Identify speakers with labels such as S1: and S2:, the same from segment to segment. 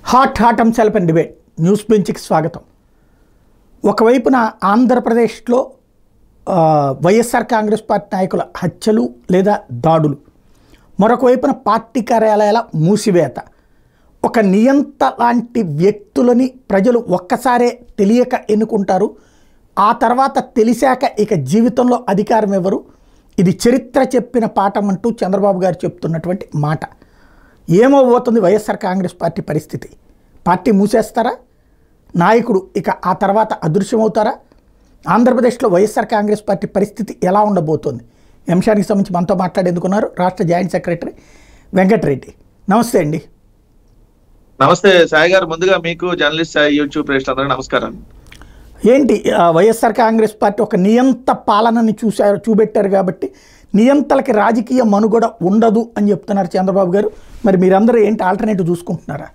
S1: Hot hot అంశాలపై debate news బెంచ్కి స్వాగతం ఒకవైపున ఆంధ్రప్రదేశ్లో ఆ, వైఎస్ఆర్ కాంగ్రెస్ పార్టీ నాయకుల హత్యలు లేదా దాడులు మరొక వైపున పార్టీ కార్యాలయాల మూసివేత ఒక నియంత లాంటి వ్యక్తులని ప్రజలు ఒక్కసారే తెలియక ఎన్నుకుంటారు ఆ తర్వాత తెలిసాక ఇక జీవితంలో అధికారం ఎవరు ఇది చరిత్ర చెప్పిన పాఠం అంటూ చంద్రబాబు గారు చెప్తున్నటువంటి మాట ఏమవబోతుంది వైఎస్ఆర్ కాంగ్రెస్ పార్టీ పరిస్థితి పార్టీ మూసేస్తారా నాయకుడు ఇక ఆ తర్వాత అదృశ్యమవుతారా ఆంధ్రప్రదేశ్లో వైఎస్ఆర్ కాంగ్రెస్ పార్టీ పరిస్థితి ఎలా ఉండబోతోంది ఈ అంశానికి సంబంధించి మనతో మాట్లాడేందుకున్నారు రాష్ట్ర జాయింట్ సెక్రటరీ వెంకటరెడ్డి నమస్తే అండి
S2: నమస్తే సాయి గారు ముందుగా మీకు జర్నలిస్ట్ సాయి యూట్యూబ్ ప్రేక్షకులందరికీ నమస్కారం
S1: ఏంటి ఆ, వైఎస్ఆర్ కాంగ్రెస్ పార్టీ ఒక నియంత పాలనని చూశారు చూపెట్టారు కాబట్టి నియంతలకి రాజకీయ మనుగడ ఉండదు అని చెప్తున్నారు చంద్రబాబు గారు మరి మీరందరూ ఏంటి ఆల్టర్నేటివ్ చూసుకుంటున్నారా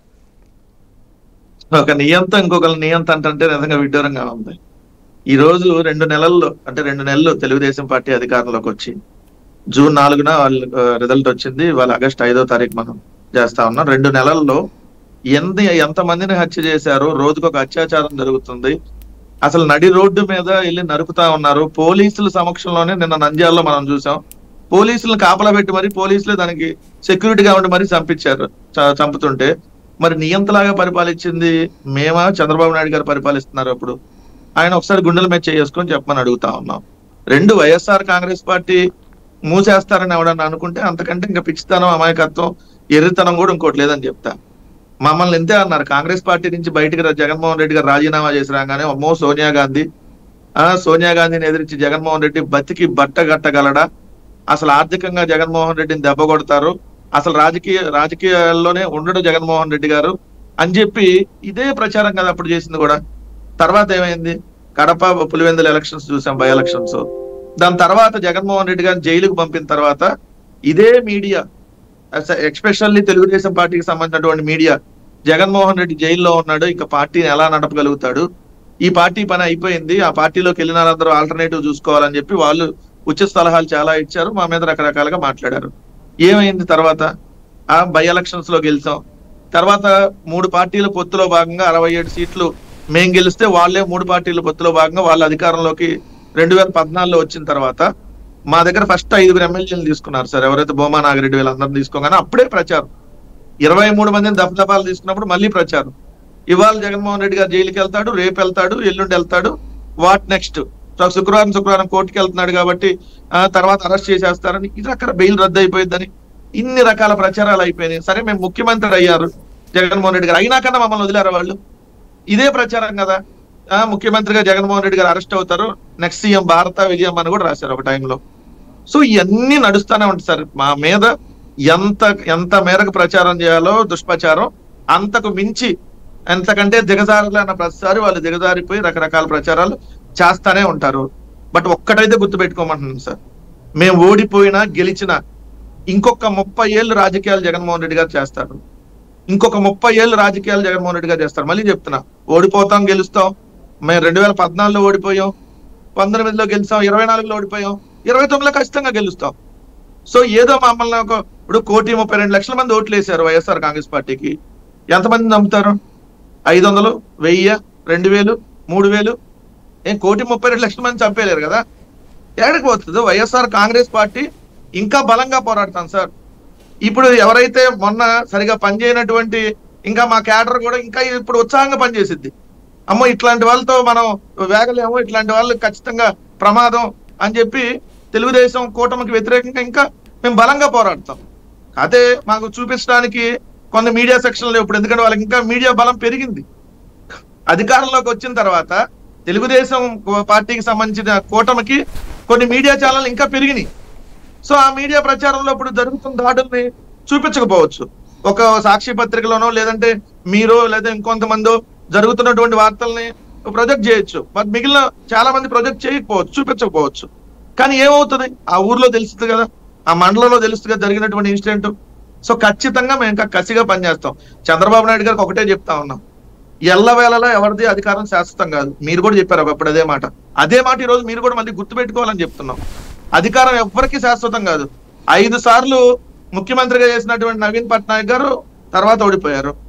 S2: ఒక నియంత ఇంకొకరు నియంత అంటే నిజంగా విడ్డూరంగా ఉంది ఈ రోజు రెండు నెలల్లో అంటే రెండు నెలలు తెలుగుదేశం పార్టీ అధికారంలోకి వచ్చి జూన్ నాలుగున వాళ్ళ రిజల్ట్ వచ్చింది వాళ్ళ ఆగస్ట్ ఐదో తారీఖు మనం చేస్తా ఉన్నాం రెండు నెలల్లో ఎంత ఎంత మందిని హత్య చేశారు రోజుకు ఒక అత్యాచారం జరుగుతుంది అసలు నడి రోడ్డు మీద వెళ్ళి నరుకుతా ఉన్నారు పోలీసుల సమక్షంలోనే నిన్న నంద్యాలలో మనం చూసాం పోలీసులను కాపలా పెట్టి మరి పోలీసులే దానికి సెక్యూరిటీగా ఉండి మరి చంపించారు చ- చంపుతుంటే మరి నియంతలాగా పరిపాలించింది మేమా చంద్రబాబు నాయుడు గారు పరిపాలిస్తున్నారు అప్పుడు ఆయన ఒకసారి గుండెల మీద చేసుకొని చెప్పమని అడుగుతా ఉన్నాం రెండు వైఎస్ఆర్ కాంగ్రెస్ పార్టీ మూసేస్తారని ఎవడన్నా అనుకుంటే అంతకంటే ఇంకా పిచ్చితనం అమాయకత్వం ఎర్రితనం కూడా ఇంకోటి లేదని చెప్తా మమ్మల్ని ఇంతే అన్నారు కాంగ్రెస్ పార్టీ నుంచి బయటికి రా- జగన్మోహన్ రెడ్డి గారు రాజీనామా చేసి రాగానే అమ్మో సోనియా గాంధీ ఆ సోనియా గాంధీని ఎదిరించి జగన్మోహన్ రెడ్డి బతికి బట్ట గట్టగలడా అసలు ఆర్థికంగా జగన్మోహన్ రెడ్డిని దెబ్బ కొడతారు అసలు రాజకీయ రాజకీయాల్లోనే ఉండడు జగన్మోహన్ రెడ్డి గారు అని చెప్పి ఇదే ప్రచారం కదా అప్పుడు చేసింది కూడా తర్వాత ఏమైంది కడప పులివెందుల ఎలక్షన్స్ చూసాం బై ఎలక్షన్స్ దాని తర్వాత జగన్మోహన్ రెడ్డి గారిని జైలుకు పంపిన తర్వాత ఇదే మీడియా ఎక్స్పెషల్లీ తెలుగుదేశం పార్టీకి సంబంధించినటువంటి మీడియా జగన్మోహన్ రెడ్డి జైల్లో ఉన్నాడు ఇంకా పార్టీని ఎలా నడపగలుగుతాడు ఈ పార్టీ పని అయిపోయింది ఆ పార్టీలోకి వెళ్ళిన వాళ్ళందరూ ఆల్టర్నేటివ్ చూసుకోవాలని చెప్పి వాళ్ళు ఉచిత సలహాలు చాలా ఇచ్చారు మా మీద రకరకాలుగా మాట్లాడారు ఏమైంది తర్వాత ఆ బై ఎలక్షన్స్ లో గెలిచాం తర్వాత మూడు పార్టీల పొత్తులో భాగంగా అరవై ఏడు సీట్లు మేం గెలిస్తే వాళ్ళే మూడు పార్టీల పొత్తులో భాగంగా వాళ్ళ అధికారంలోకి రెండు వేల పద్నాలుగులో వచ్చిన తర్వాత మా దగ్గర ఫస్ట్ ఐదుగురు ఎమ్మెల్యేలు తీసుకున్నారు సార్ ఎవరైతే భూమా నాగిరెడ్డి వీళ్ళందరూ తీసుకోగానే అప్పుడే ప్రచారం ఇరవై మూడు మందిని దఫదఫాలు తీసుకున్నప్పుడు మళ్ళీ ప్రచారం ఇవాళ జగన్మోహన్ రెడ్డి గారు జైలుకి వెళ్తాడు రేపు వెళ్తాడు ఎల్లుండి వెళ్తాడు వాట్ నెక్స్ట్ శుక్రవారం శుక్రవారం కోర్టుకి వెళ్తున్నాడు కాబట్టి ఆ తర్వాత అరెస్ట్ చేసేస్తారని ఇది రకాల బెయిల్ రద్దు అయిపోయిందని ఇన్ని రకాల ప్రచారాలు అయిపోయినాయి సరే మేము ముఖ్యమంత్రి అయ్యారు జగన్మోహన్ రెడ్డి గారు అయినా కన్నా మమ్మల్ని వదిలేరు వాళ్ళు ఇదే ప్రచారం కదా ఆ ముఖ్యమంత్రిగా జగన్మోహన్ రెడ్డి గారు అరెస్ట్ అవుతారు నెక్స్ట్ సీఎం భారత విజయం అని కూడా రాశారు ఒక టైంలో సో ఇవన్నీ నడుస్తూనే ఉంటాయి సార్ మా మీద ఎంత ఎంత మేరకు ప్రచారం చేయాలో దుష్ప్రచారం అంతకు మించి ఎంతకంటే దిగజారాలన్న ప్రతిసారి వాళ్ళు దిగజారిపోయి రకరకాల ప్రచారాలు చేస్తానే ఉంటారు బట్ ఒక్కటైతే గుర్తుపెట్టుకోమంటున్నాను సార్ మేము ఓడిపోయినా గెలిచినా ఇంకొక ముప్పై ఏళ్ళు రాజకీయాలు జగన్మోహన్ రెడ్డి గారు చేస్తారు ఇంకొక ముప్పై ఏళ్ళు రాజకీయాలు జగన్మోహన్ రెడ్డి గారు చేస్తారు మళ్ళీ చెప్తున్నా ఓడిపోతాం గెలుస్తాం మేము రెండు వేల పద్నాలుగులో ఓడిపోయాం పంతొమ్మిదిలో గెలిచాం ఇరవై నాలుగులో ఓడిపోయాం ఇరవై తొమ్మిదిలో ఖచ్చితంగా గెలుస్తాం సో ఏదో మమ్మల్ని ఒక ఇప్పుడు కోటి ముప్పై రెండు లక్షల మంది ఓట్లు వేశారు వైఎస్ఆర్ కాంగ్రెస్ పార్టీకి ఎంతమంది నమ్ముతారు ఐదు వందలు వెయ్యి రెండు వేలు మూడు వేలు ఏం కోటి ముప్పై రెండు లక్షల మంది చంపేయలేరు కదా ఎక్కడికి పోతుంది వైఎస్ఆర్ కాంగ్రెస్ పార్టీ ఇంకా బలంగా పోరాడతాం సార్ ఇప్పుడు ఎవరైతే మొన్న సరిగా పనిచేయనటువంటి ఇంకా మా క్యాడర్ కూడా ఇంకా ఇప్పుడు ఉత్సాహంగా పనిచేసిద్ది అమ్మో ఇట్లాంటి వాళ్ళతో మనం వేగలేము ఇట్లాంటి వాళ్ళు ఖచ్చితంగా ప్రమాదం అని చెప్పి తెలుగుదేశం కూటమికి వ్యతిరేకంగా ఇంకా మేము బలంగా పోరాడతాం అదే మాకు చూపించడానికి కొన్ని మీడియా సెక్షన్లు ఇప్పుడు ఎందుకంటే వాళ్ళకి ఇంకా మీడియా బలం పెరిగింది అధికారంలోకి వచ్చిన తర్వాత తెలుగుదేశం పార్టీకి సంబంధించిన కూటమికి కొన్ని మీడియా ఛానల్ ఇంకా పెరిగినాయి సో ఆ మీడియా ప్రచారంలో ఇప్పుడు జరుగుతున్న దాడుల్ని చూపించకపోవచ్చు ఒక సాక్షి పత్రికలోనో లేదంటే మీరు లేదా ఇంకొంతమందో జరుగుతున్నటువంటి వార్తల్ని ప్రొజెక్ట్ చేయొచ్చు బట్ మిగిలిన చాలా మంది ప్రొజెక్ట్ చేయకపోవచ్చు చూపించకపోవచ్చు కానీ ఏమవుతుంది ఆ ఊర్లో తెలుస్తుంది కదా ఆ మండలంలో తెలుస్తుంది కదా జరిగినటువంటి ఇన్సిడెంట్ సో ఖచ్చితంగా మేము ఇంకా కసిగా పనిచేస్తాం చంద్రబాబు నాయుడు గారికి ఒకటే చెప్తా ఉన్నాం ఎల్లవేళలా ఎవరిది అధికారం శాశ్వతం కాదు మీరు కూడా చెప్పారు ఒకప్పుడు అదే మాట అదే మాట ఈ రోజు మీరు కూడా మళ్ళీ గుర్తుపెట్టుకోవాలని చెప్తున్నాం అధికారం ఎవ్వరికి శాశ్వతం కాదు ఐదు సార్లు ముఖ్యమంత్రిగా చేసినటువంటి నవీన్ పట్నాయక్ గారు తర్వాత ఓడిపోయారు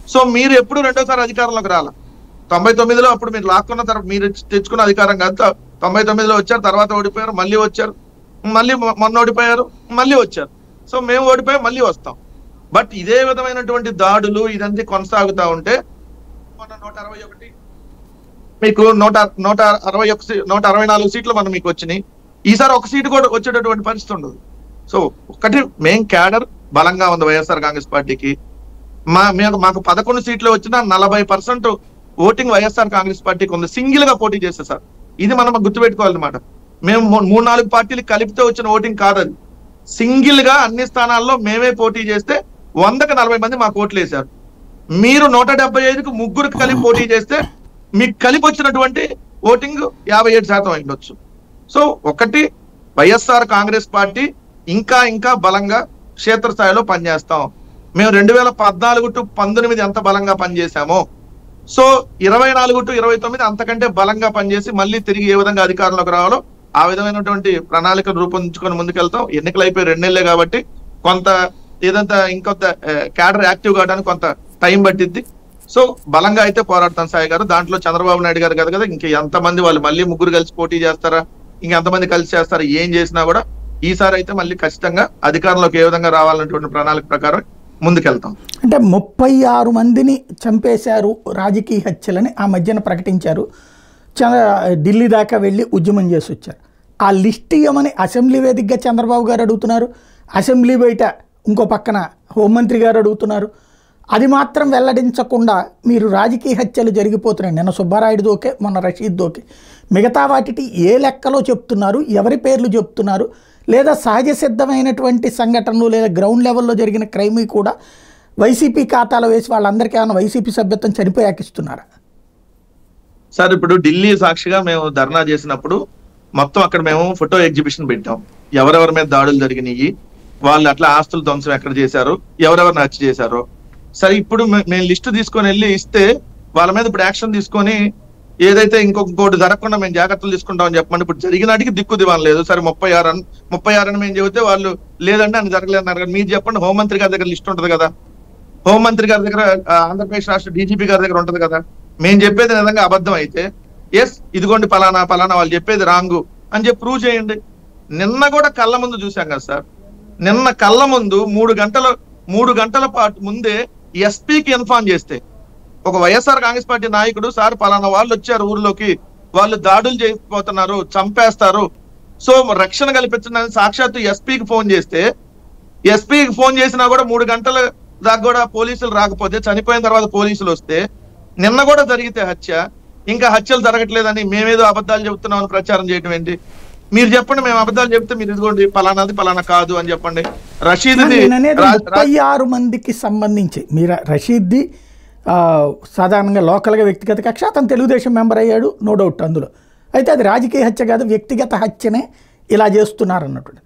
S2: సో మీరు ఎప్పుడు రెండోసారి అధికారంలోకి రాల తొంభై తొమ్మిదిలో అప్పుడు మీరు లాక్కున్న తర్వాత మీరు తెచ్చుకున్న అధికారం కాదు తొ- తొంభై తొమ్మిదిలో వచ్చారు తర్వాత ఓడిపోయారు మళ్ళీ వచ్చారు మళ్ళీ మొ- మొన్న ఓడిపోయారు మళ్ళీ వచ్చారు సో మేము ఓడిపోయి మళ్ళీ వస్తాం బట్ ఇదే విధమైనటువంటి దాడులు ఇదంతా కొనసాగుతా ఉంటే మొన్న నూట అరవై ఒకటి మీకు నూట నూట అరవై ఒక సీ- నూట అరవై నాలుగు సీట్లు మనం మీకు వచ్చినాయి ఈసారి ఒక సీటు కూడా వచ్చేటటువంటి పరిస్థితి ఉండదు సో ఒకటి మెయిన్ క్యాడర్ బలంగా ఉంది వైఎస్ఆర్ కాంగ్రెస్ పార్టీకి మా మేము మాకు పదకొండు సీట్లు వచ్చినా నలభై పర్సెంట్ ఓటింగ్ వైఎస్ఆర్ కాంగ్రెస్ పార్టీకి ఉంది సింగిల్ గా పోటీ చేస్తే సార్ ఇది మనం గుర్తుపెట్టుకోవాలన్నమాట మేము మూ- మూడు నాలుగు పార్టీలు కలిపితే వచ్చిన ఓటింగ్ కాదది సింగిల్ గా అన్ని స్థానాల్లో మేమే పోటీ చేస్తే వందకు నలభై మంది మాకు ఓట్లు వేశారు మీరు నూట డెబ్బై ఐదుకు ముగ్గురు కలిపి పోటీ చేస్తే మీకు కలిపి వచ్చినటువంటి ఓటింగ్ యాభై ఏడు శాతం అయి ఉండొచ్చు సో ఒకటి వైఎస్ఆర్ కాంగ్రెస్ పార్టీ ఇంకా ఇంకా బలంగా క్షేత్రస్థాయిలో పనిచేస్తాం మేము రెండు వేల పద్నాలుగు టు పంతొమ్మిది ఎంత బలంగా పనిచేశామో సో ఇరవై నాలుగు టు ఇరవై తొమ్మిది అంతకంటే బలంగా పనిచేసి మళ్ళీ తిరిగి ఏ విధంగా అధికారంలోకి రావాలో ఆ విధమైనటువంటి ప్రణాళికలు రూపొందించుకొని ముందుకెళ్తాం ఎన్నికలు అయిపోయి రెండు నెలలే కాబట్టి కొంత ఏదంతా ఇంకొంత క్యాడర్ యాక్టివ్ కావడానికి కొంత టైం పట్టిద్ది సో బలంగా అయితే పోరాడతాం సాయి గారు దాంట్లో చంద్రబాబు నాయుడు గారు కదా కదా ఇంక ఎంతమంది వాళ్ళు మళ్ళీ ముగ్గురు కలిసి పోటీ చేస్తారా ఇంకెంతమంది కలిసి చేస్తారా ఏం చేసినా కూడా ఈసారి అయితే మళ్ళీ ఖచ్చితంగా అధికారంలోకి ఏ విధంగా రావాలన్నటువంటి ప్రణాళిక ప్రకారం ముందుకెళ్తాం
S1: అంటే ముప్పై ఆరు మందిని చంపేశారు రాజకీయ హత్యలని ఆ మధ్యన ప్రకటించారు చ- ఢిల్లీ దాకా వెళ్ళి ఉద్యమం చేసి వచ్చారు ఆ లిస్ట్ ఇవ్వమని అసెంబ్లీ వేదికగా చంద్రబాబు గారు అడుగుతున్నారు అసెంబ్లీ బయట ఇంకో పక్కన హోంమంత్రి గారు అడుగుతున్నారు అది మాత్రం వెల్లడించకుండా మీరు రాజకీయ హత్యలు జరిగిపోతున్నాయి నిన్న సుబ్బారాయుడు దోకే మొన్న రషీద్ దోకే మిగతా వాటికి ఏ లెక్కలో చెప్తున్నారు ఎవరి పేర్లు చెప్తున్నారు లేదా సహజ సిద్ధమైనటువంటి సంఘటనలు లేదా గ్రౌండ్ లెవెల్లో జరిగిన క్రైమ్ కూడా వైసీపీ ఖాతాలో వేసి వాళ్ళందరికీ ఏమైనా వైసీపీ సభ్యత్వం చనిపోయాక ఇస్తున్నారా
S2: సార్ ఇప్పుడు ఢిల్లీ సాక్షిగా మేము ధర్నా చేసినప్పుడు మొత్తం అక్కడ మేము ఫోటో ఎగ్జిబిషన్ పెట్టాం ఎవరెవరి మీద దాడులు జరిగినాయి వాళ్ళు అట్లా ఆస్తులు ధ్వంసం ఎక్కడ చేశారు ఎవరెవరిని హత్య చేశారు సరే ఇప్పుడు మే- మేము లిస్టు తీసుకొని వెళ్ళి ఇస్తే వాళ్ళ మీద ఇప్పుడు యాక్షన్ తీసుకొని ఏదైతే ఇంకొక ఇంకోటి జరగకుండా మేము జాగ్రత్తలు తీసుకుంటామని చెప్పండి ఇప్పుడు జరిగినాటికి దిక్కు దివాన్ లేదు సరే ముప్పై ఆరు అని ముప్పై ఆరు అని మేము చెబితే వాళ్ళు లేదంటే అని జరగలేదు అన్నారు కదా మీరు చెప్పండి హోంమంత్రి గారి దగ్గర లిస్ట్ ఉంటుంది కదా హోంమంత్రి గారి దగ్గర ఆ, ఆంధ్రప్రదేశ్ రాష్ట్ర డీజీపీ గారి దగ్గర ఉంటది కదా మేము చెప్పేది నిజంగా అబద్ధం అయితే ఎస్ ఇదిగోండి పలానా పలానా వాళ్ళు చెప్పేది రాంగు అని చెప్పి ప్రూవ్ చేయండి నిన్న కూడా కళ్ళ ముందు చూసాం కదా సార్ నిన్న కళ్ళ ముందు మూడు గంటల మూడు గంటల పాటు ముందే ఎస్పీకి ఇన్ఫార్మ్ చేస్తే ఒక వైఎస్ఆర్ కాంగ్రెస్ పార్టీ నాయకుడు సార్ పలానా వాళ్ళు వచ్చారు ఊర్లోకి వాళ్ళు దాడులు చేసిపోతున్నారు చంపేస్తారు సో రక్షణ కల్పించడానికి సాక్షాత్తు ఎస్పీకి ఫోన్ చేస్తే ఎస్పీకి ఫోన్ చేసినా కూడా మూడు గంటల దాకా కూడా పోలీసులు రాకపోతే చనిపోయిన తర్వాత పోలీసులు వస్తే నిన్న కూడా జరిగితే హత్య ఇంకా హత్యలు జరగట్లేదని మేమేదో అబద్ధాలు చెబుతున్నామని ప్రచారం చేయడం ఏంటి మీరు చెప్పండి మేము అబద్ధాలు చెప్తే మీరు ఇదిగోండి పలానాది పలానా కాదు అని చెప్పండి రషీద్
S1: నేను అనేది ముప్పై ఆరు మందికి సంబంధించి మీరు రషీద్ది ఆ, సాధారణంగా లోకల్గా వ్యక్తిగత కక్ష అతను తెలుగుదేశం మెంబర్ అయ్యాడు నో డౌట్ అందులో అయితే అది రాజకీయ హత్య కాదు వ్యక్తిగత హత్యనే ఇలా చేస్తున్నారు అన్నటువంటిది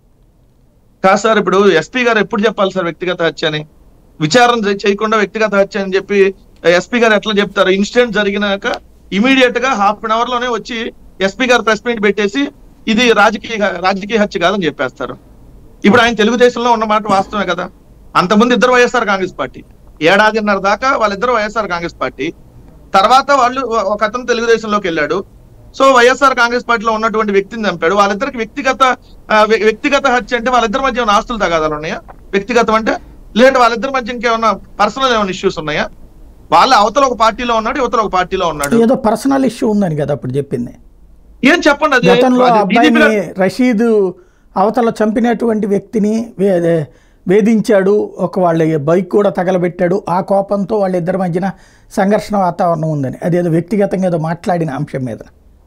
S2: కాదు సార్ ఇప్పుడు ఎస్పీ గారు ఎప్పుడు చెప్పాలి సార్ వ్యక్తిగత హత్య అని విచారణ చే- చేయకుండా వ్యక్తిగత హత్య అని చెప్పి ఎస్పీ గారు ఎట్లా చెప్తారు ఇన్సిడెంట్ జరిగినాక ఇమీడియట్ గా హాఫ్ అన్ అవర్ లోనే వచ్చి ఎస్పీ గారు ప్రెస్ మీట్ పెట్టేసి ఇది రాజకీయ రాజకీయ హత్య కాదని చెప్పేస్తారు ఇప్పుడు ఆయన తెలుగుదేశంలో ఉన్న మాట వాస్తవమే కదా అంతకుముందు ఇద్దరు వైఎస్ఆర్ కాంగ్రెస్ పార్టీ ఏడాదిన్నర దాకా వాళ్ళిద్దరు వైఎస్ఆర్ కాంగ్రెస్ పార్టీ తర్వాత వాళ్ళు ఒ- ఒక అతను తెలుగుదేశంలోకి వెళ్ళాడు సో వైఎస్ఆర్ కాంగ్రెస్ పార్టీలో ఉన్నటువంటి వ్యక్తిని చంపాడు వాళ్ళిద్దరికి వ్యక్తిగత ఆ, వ్య- వ్యక్తిగత హత్య అంటే వాళ్ళిద్దరి మధ్య ఏమైనా ఆస్తులు తగాదాలు ఉన్నాయా వ్యక్తిగతం అంటే లేదంటే వాళ్ళిద్దరి మధ్య ఇంకేమన్నా పర్సనల్ ఏమైనా ఇష్యూస్ ఉన్నాయా వాళ్ళ అవతల ఒక పార్టీలో ఉన్నాడు యువతల ఒక పార్టీలో ఉన్నాడు
S1: ఏదో పర్సనల్ ఇష్యూ ఉందని కదా అప్పుడు చెప్పింది
S2: ఏం చెప్పండి అది
S1: గతంలో
S2: అది
S1: అబ్బాయిని
S2: BJP లో-
S1: రషీద్ అవతల చంపినటువంటి వ్యక్తిని వే- వేధించాడు ఒక వాళ్ళ బైక్ కూడా తగలబెట్టాడు ఆ కోపంతో వాళ్ళిద్దరి మధ్యన సంఘర్షణ వాతావరణం ఉందని అదేదో వ్యక్తిగతంగా ఏదో మాట్లాడిన అంశం మీద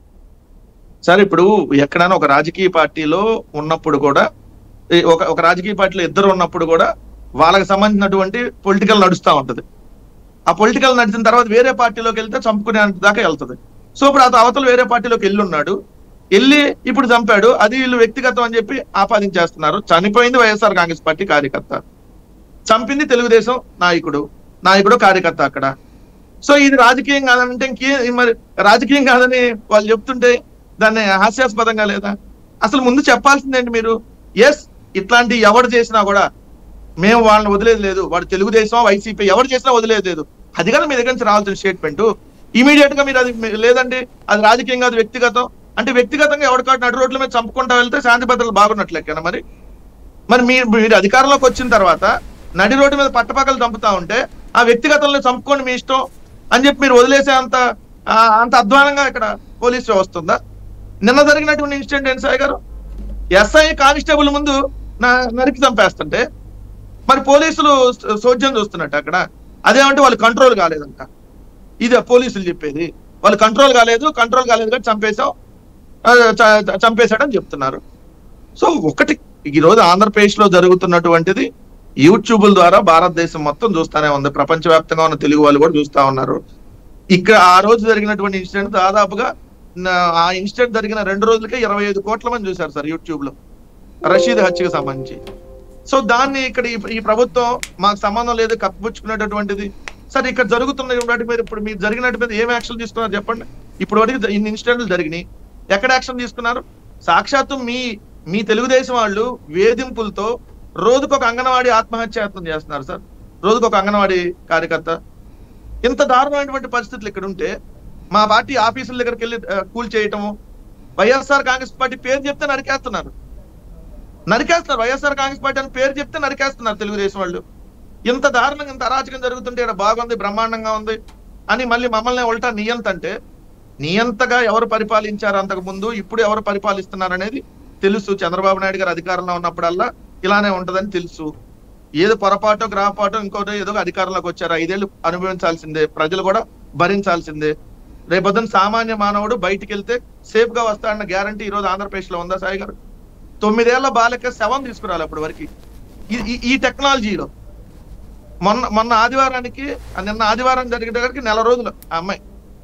S2: సార్ ఇప్పుడు ఎక్కడైనా ఒక రాజకీయ పార్టీలో ఉన్నప్పుడు కూడా ఈ ఒక ఒక రాజకీయ పార్టీలో ఇద్దరు ఉన్నప్పుడు కూడా వాళ్ళకి సంబంధించినటువంటి పొలిటికల్ నడుస్తా ఉంటది ఆ పొలిటికల్ నడిచిన తర్వాత వేరే పార్టీలోకి వెళ్తే చంపుకునే దాకా వెళ్తది సో ఇప్పుడు అతను అవతల వేరే పార్టీలోకి వెళ్ళి ఉన్నాడు వెళ్ళి ఇప్పుడు చంపాడు అది వీళ్ళు వ్యక్తిగతం అని చెప్పి ఆపాదించేస్తున్నారు చనిపోయింది వైఎస్ఆర్ కాంగ్రెస్ పార్టీ కార్యకర్త చంపింది తెలుగుదేశం నాయకుడు నాయకుడు కార్యకర్త అక్కడ సో ఇది రాజకీయం కాదంటే ఇంకే మరి రాజకీయం కాదని వాళ్ళు చెప్తుంటే దాన్ని హాస్యాస్పదంగా లేదా అసలు ముందు చెప్పాల్సిందేంటి మీరు ఎస్ ఇట్లాంటి ఎవడు చేసినా కూడా మేము వాళ్ళని వదిలేదు లేదు వాడు తెలుగుదేశం వైసీపీ ఎవరు చేసినా వదిలేదు లేదు అది కదా మీ దగ్గర నుంచి రావాల్సిన స్టేట్మెంట్ ఇమీడియట్ గా మీరు అది మీ- లేదండి అది రాజకీయం కాదు వ్యక్తిగతం అంటే వ్యక్తిగతంగా ఎవరికాడు నడు రోడ్ల మీద చంపుకుంటా వెళ్తే శాంతి భద్రతలు బాగున్నట్లెక్కన మరి మరి మీరు మీరు అధికారంలోకి వచ్చిన తర్వాత నడి రోడ్డు మీద పట్టపక్కలు చంపుతా ఉంటే ఆ వ్యక్తిగతంలో చంపుకోండి మీ ఇష్టం అని చెప్పి మీరు వదిలేసే అంత ఆ, అంత అధ్వానంగా ఇక్కడ పోలీస్ వ్యవస్థ ఉందా నిన్న జరిగినటువంటి ఇన్సిడెంట్ ఏంటి సాయి గారు ఎస్ఐ కానిస్టేబుల్ ముందు నా నరికి చంపేస్తుంటే మరి పోలీసులు స- సోద్యం చూస్తున్నట్టు అక్కడ అదేమంటే వాళ్ళు కంట్రోల్ కాలేదంట ఇదే పోలీసులు చెప్పేది వాళ్ళు కంట్రోల్ కాలేదు కంట్రోల్ కాలేదు కాబట్టి చంపేశాం ఆ, చ- చ- చంపేశాడని చెప్తున్నారు సో ఒకటి ఈ రోజు ఆంధ్రప్రదేశ్ లో జరుగుతున్నటువంటిది యూట్యూబ్ ద్వారా భారతదేశం మొత్తం చూస్తానే ఉంది ప్రపంచవ్యాప్తంగా ఉన్న తెలుగు వాళ్ళు కూడా చూస్తా ఉన్నారు ఇక్కడ ఆ రోజు జరిగినటువంటి ఇన్సిడెంట్ దాదాపుగా నా- ఆ ఇన్సిడెంట్ జరిగిన రెండు రోజులకే ఇరవై ఐదు కోట్ల మంది చూశారు సార్ యూట్యూబ్ లో రషీద్ హత్యకు సంబంధించి సో దాన్ని ఇక్కడ ఈ- ఈ ప్రభుత్వం మాకు సంబంధం లేదు కప్పిపుచ్చుకునేటటువంటిది సరే ఇక్కడ జరుగుతున్న వాటి మీద ఇప్పుడు మీరు జరిగినట్టు మీద ఏం యాక్షన్ తీసుకున్నారు చెప్పండి ఇప్పుడు వరకు జ- ఇన్ని ఇన్సిడెంట్లు జరిగినాయి ఎక్కడ యాక్షన్ తీసుకున్నారు సాక్షాత్తు మీ మీ తెలుగుదేశం వాళ్ళు వేధింపులతో రోజుకొక అంగన్వాడీ ఆత్మహత్యాయత్నం చేస్తున్నారు సార్ రోజుకొక అంగన్వాడీ కార్యకర్త ఇంత దారుణమైనటువంటి పరిస్థితులు ఇక్కడ ఉంటే మా పార్టీ ఆఫీసుల దగ్గరికి వెళ్ళి ఆ, కూల్ చేయటము వైఎస్ఆర్ కాంగ్రెస్ పార్టీ పేరు చెప్తే నరికేస్తున్నారు నరికేస్తున్నారు వైఎస్ఆర్ కాంగ్రెస్ పార్టీ అని పేరు చెప్తే నరికేస్తున్నారు తెలుగుదేశం వాళ్ళు ఇంత దారుణంగా ఇంత అరాచకం జరుగుతుంటే ఇక్కడ బాగుంది బ్రహ్మాండంగా ఉంది అని మళ్ళీ మమ్మల్ని ఉల్టా నియంత అంటే నియంతగా ఎవరు పరిపాలించారు అంతకు ముందు ఇప్పుడు ఎవరు పరిపాలిస్తున్నారు అనేది తెలుసు చంద్రబాబు నాయుడు గారు అధికారంలో ఉన్నప్పుడల్లా ఇలానే ఉంటదని తెలుసు ఏదో పొరపాటో గ్రాపాటో ఇంకోటో ఏదో ఒక అధికారంలోకి వచ్చారు ఐదేళ్లు అనుభవించాల్సిందే ప్రజలు కూడా భరించాల్సిందే రేపొద్దున సామాన్య మానవుడు బయటికి వెళ్తే సేఫ్ గా వస్తాడన్న గ్యారంటీ ఈ రోజు ఆంధ్రప్రదేశ్ లో ఉందా సాయి గారు తొమ్మిదేళ్ల బాలిక శవం తీసుకురాలి అప్పటి వరకు ఈ- ఈ- ఈ టెక్నాలజీలో మొన్న మొన్న ఆదివారానికి ఆ నిన్న ఆదివారం జరిగేటప్పటికి నెల రోజులు ఆ అమ్మాయి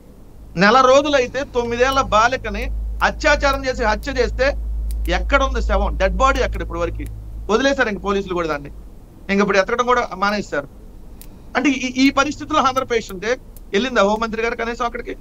S2: నెల రోజులు అయితే తొమ్మిదేళ్ల బాలికని అత్యాచారం చేసి హత్య చేస్తే ఎక్కడ ఉంది శవం డెడ్ బాడీ ఎక్కడ ఇప్పుడు వరకు వదిలేశారు ఇంక పోలీసులు కూడా దాన్ని ఇంక ఇప్పుడు ఎత్తడం కూడా మానేశారు అంటే ఈ ఈ పరిస్థితుల్లో ఆంధ్రప్రదేశ్ ఉంటే వెళ్ళిందా హోంమంత్రి గారు కనీసం అక్కడికి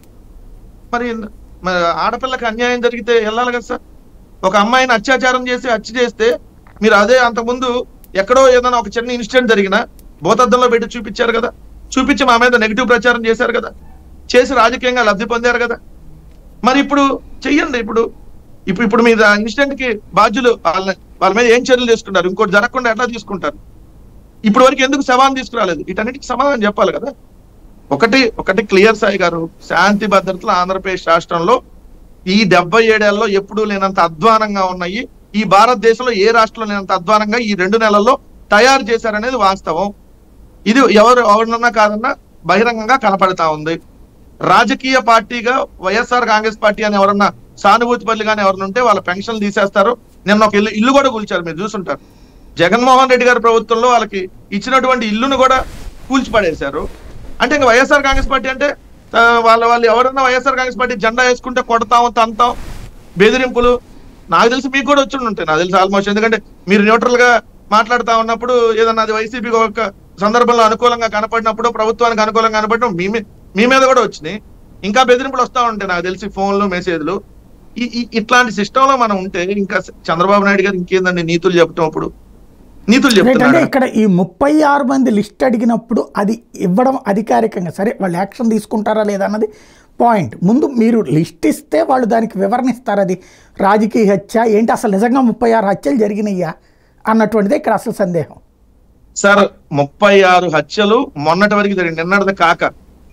S2: మరి మరి ఆడపిల్లకి అన్యాయం జరిగితే వెళ్ళాలి కదా సార్ ఒక అమ్మాయిని అత్యాచారం చేసి హత్య చేస్తే మీరు అదే అంతకుముందు ఎక్కడో ఏదైనా ఒక చిన్న ఇన్సిడెంట్ జరిగినా భూతద్దంలో పెట్టి చూపించారు కదా చూపించి మా మీద నెగిటివ్ ప్రచారం చేశారు కదా చేసి రాజకీయంగా లబ్ధి పొందారు కదా మరి ఇప్పుడు చెయ్యండి ఇప్పుడు ఇప్పుడు ఇప్పుడు మీరు ఇన్సిడెంట్ కి బాధ్యులు వాళ్ళ వాళ్ళ మీద ఏం చర్యలు తీసుకుంటారు ఇంకోటి జరగకుండా ఎట్లా తీసుకుంటారు ఇప్పుడు వరకు ఎందుకు శవాన్ని తీసుకురాలేదు వీటన్నిటికి సమాధానం చెప్పాలి కదా ఒకటి ఒకటి క్లియర్ సాయి గారు శాంతి భద్రతలు ఆంధ్రప్రదేశ్ రాష్ట్రంలో ఈ డెబ్బై ఏడేళ్లలో ఎప్పుడూ లేనంత అధ్వానంగా ఉన్నాయి ఈ భారతదేశంలో ఏ రాష్ట్రంలో లేనంత అధ్వానంగా ఈ రెండు నెలల్లో తయారు చేశారనేది వాస్తవం ఇది ఎవరు ఎవరినన్నా కాదన్నా బహిరంగంగా కనపడతా ఉంది రాజకీయ పార్టీగా వైఎస్ఆర్ కాంగ్రెస్ పార్టీ అని ఎవరన్నా సానుభూతి పల్లి కానీ ఎవరైనా ఉంటే వాళ్ళ పెన్షన్లు తీసేస్తారు నిన్న ఒక ఇల్లు ఇల్లు కూడా కూల్చారు మీరు చూసుంటారు జగన్మోహన్ రెడ్డి గారి ప్రభుత్వంలో వాళ్ళకి ఇచ్చినటువంటి ఇల్లును కూడా కూల్చిపడేశారు అంటే ఇంకా వైఎస్ఆర్ కాంగ్రెస్ పార్టీ అంటే ఆ, వాళ్ళ వాళ్ళు ఎవరన్నా వైఎస్ఆర్ కాంగ్రెస్ పార్టీ జెండా వేసుకుంటే కొడతాం తంతాం బెదిరింపులు నాకు తెలిసి మీకు కూడా వచ్చి ఉంటాయి నాకు తెలిసి ఆల్మోస్ట్ ఎందుకంటే మీరు న్యూట్రల్ గా మాట్లాడుతా ఉన్నప్పుడు ఏదన్నా అది వైసీపీకి ఒక సందర్భంలో అనుకూలంగా కనపడినప్పుడు ప్రభుత్వానికి అనుకూలంగా కనపడడం మీ మీ- మీ మీద కూడా వచ్చినాయి ఇంకా బెదిరింపులు వస్తా ఉంటాయి నాకు తెలిసి ఫోన్లు మెసేజ్లు ఈ ఈ- ఇట్లాంటి సిస్టమ్ లో మనం ఉంటే ఇంకా చంద్రబాబు నాయుడు గారు ఇంకేందండి నీతులు చెప్పటం అప్పుడు నీతులు
S1: ఏంటంటే
S2: చెప్తున్నాడు
S1: ఇక్కడ ఈ ముప్పై ఆరు మంది లిస్ట్ అడిగినప్పుడు అది ఇవ్వడం అధికారికంగా సరే వాళ్ళు యాక్షన్ తీసుకుంటారా లేదా అన్నది పాయింట్ ముందు మీరు లిస్ట్ ఇస్తే వాళ్ళు దానికి వివరణ ఇస్తారు అది రాజకీయ హత్య ఏంటి అసలు నిజంగా ముప్పై ఆరు హత్యలు జరిగినాయా అన్నటువంటిదే ఇక్కడ అసలు సందేహం
S2: సార్ ముప్పై ఆరు హత్యలు మొన్నటి వరకు జరిగింది నిన్నటిది కాక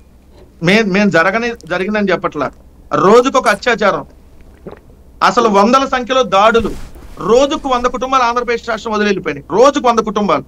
S2: మే మేము జరగని జరిగిందని చెప్పట్లా రోజుకొక అత్యాచారం అసలు వందల సంఖ్యలో దాడులు రోజుకు వంద కుటుంబాలు ఆంధ్రప్రదేశ్ రాష్ట్రం వదిలి వెళ్ళిపోయినాయి రోజుకు వంద కుటుంబాలు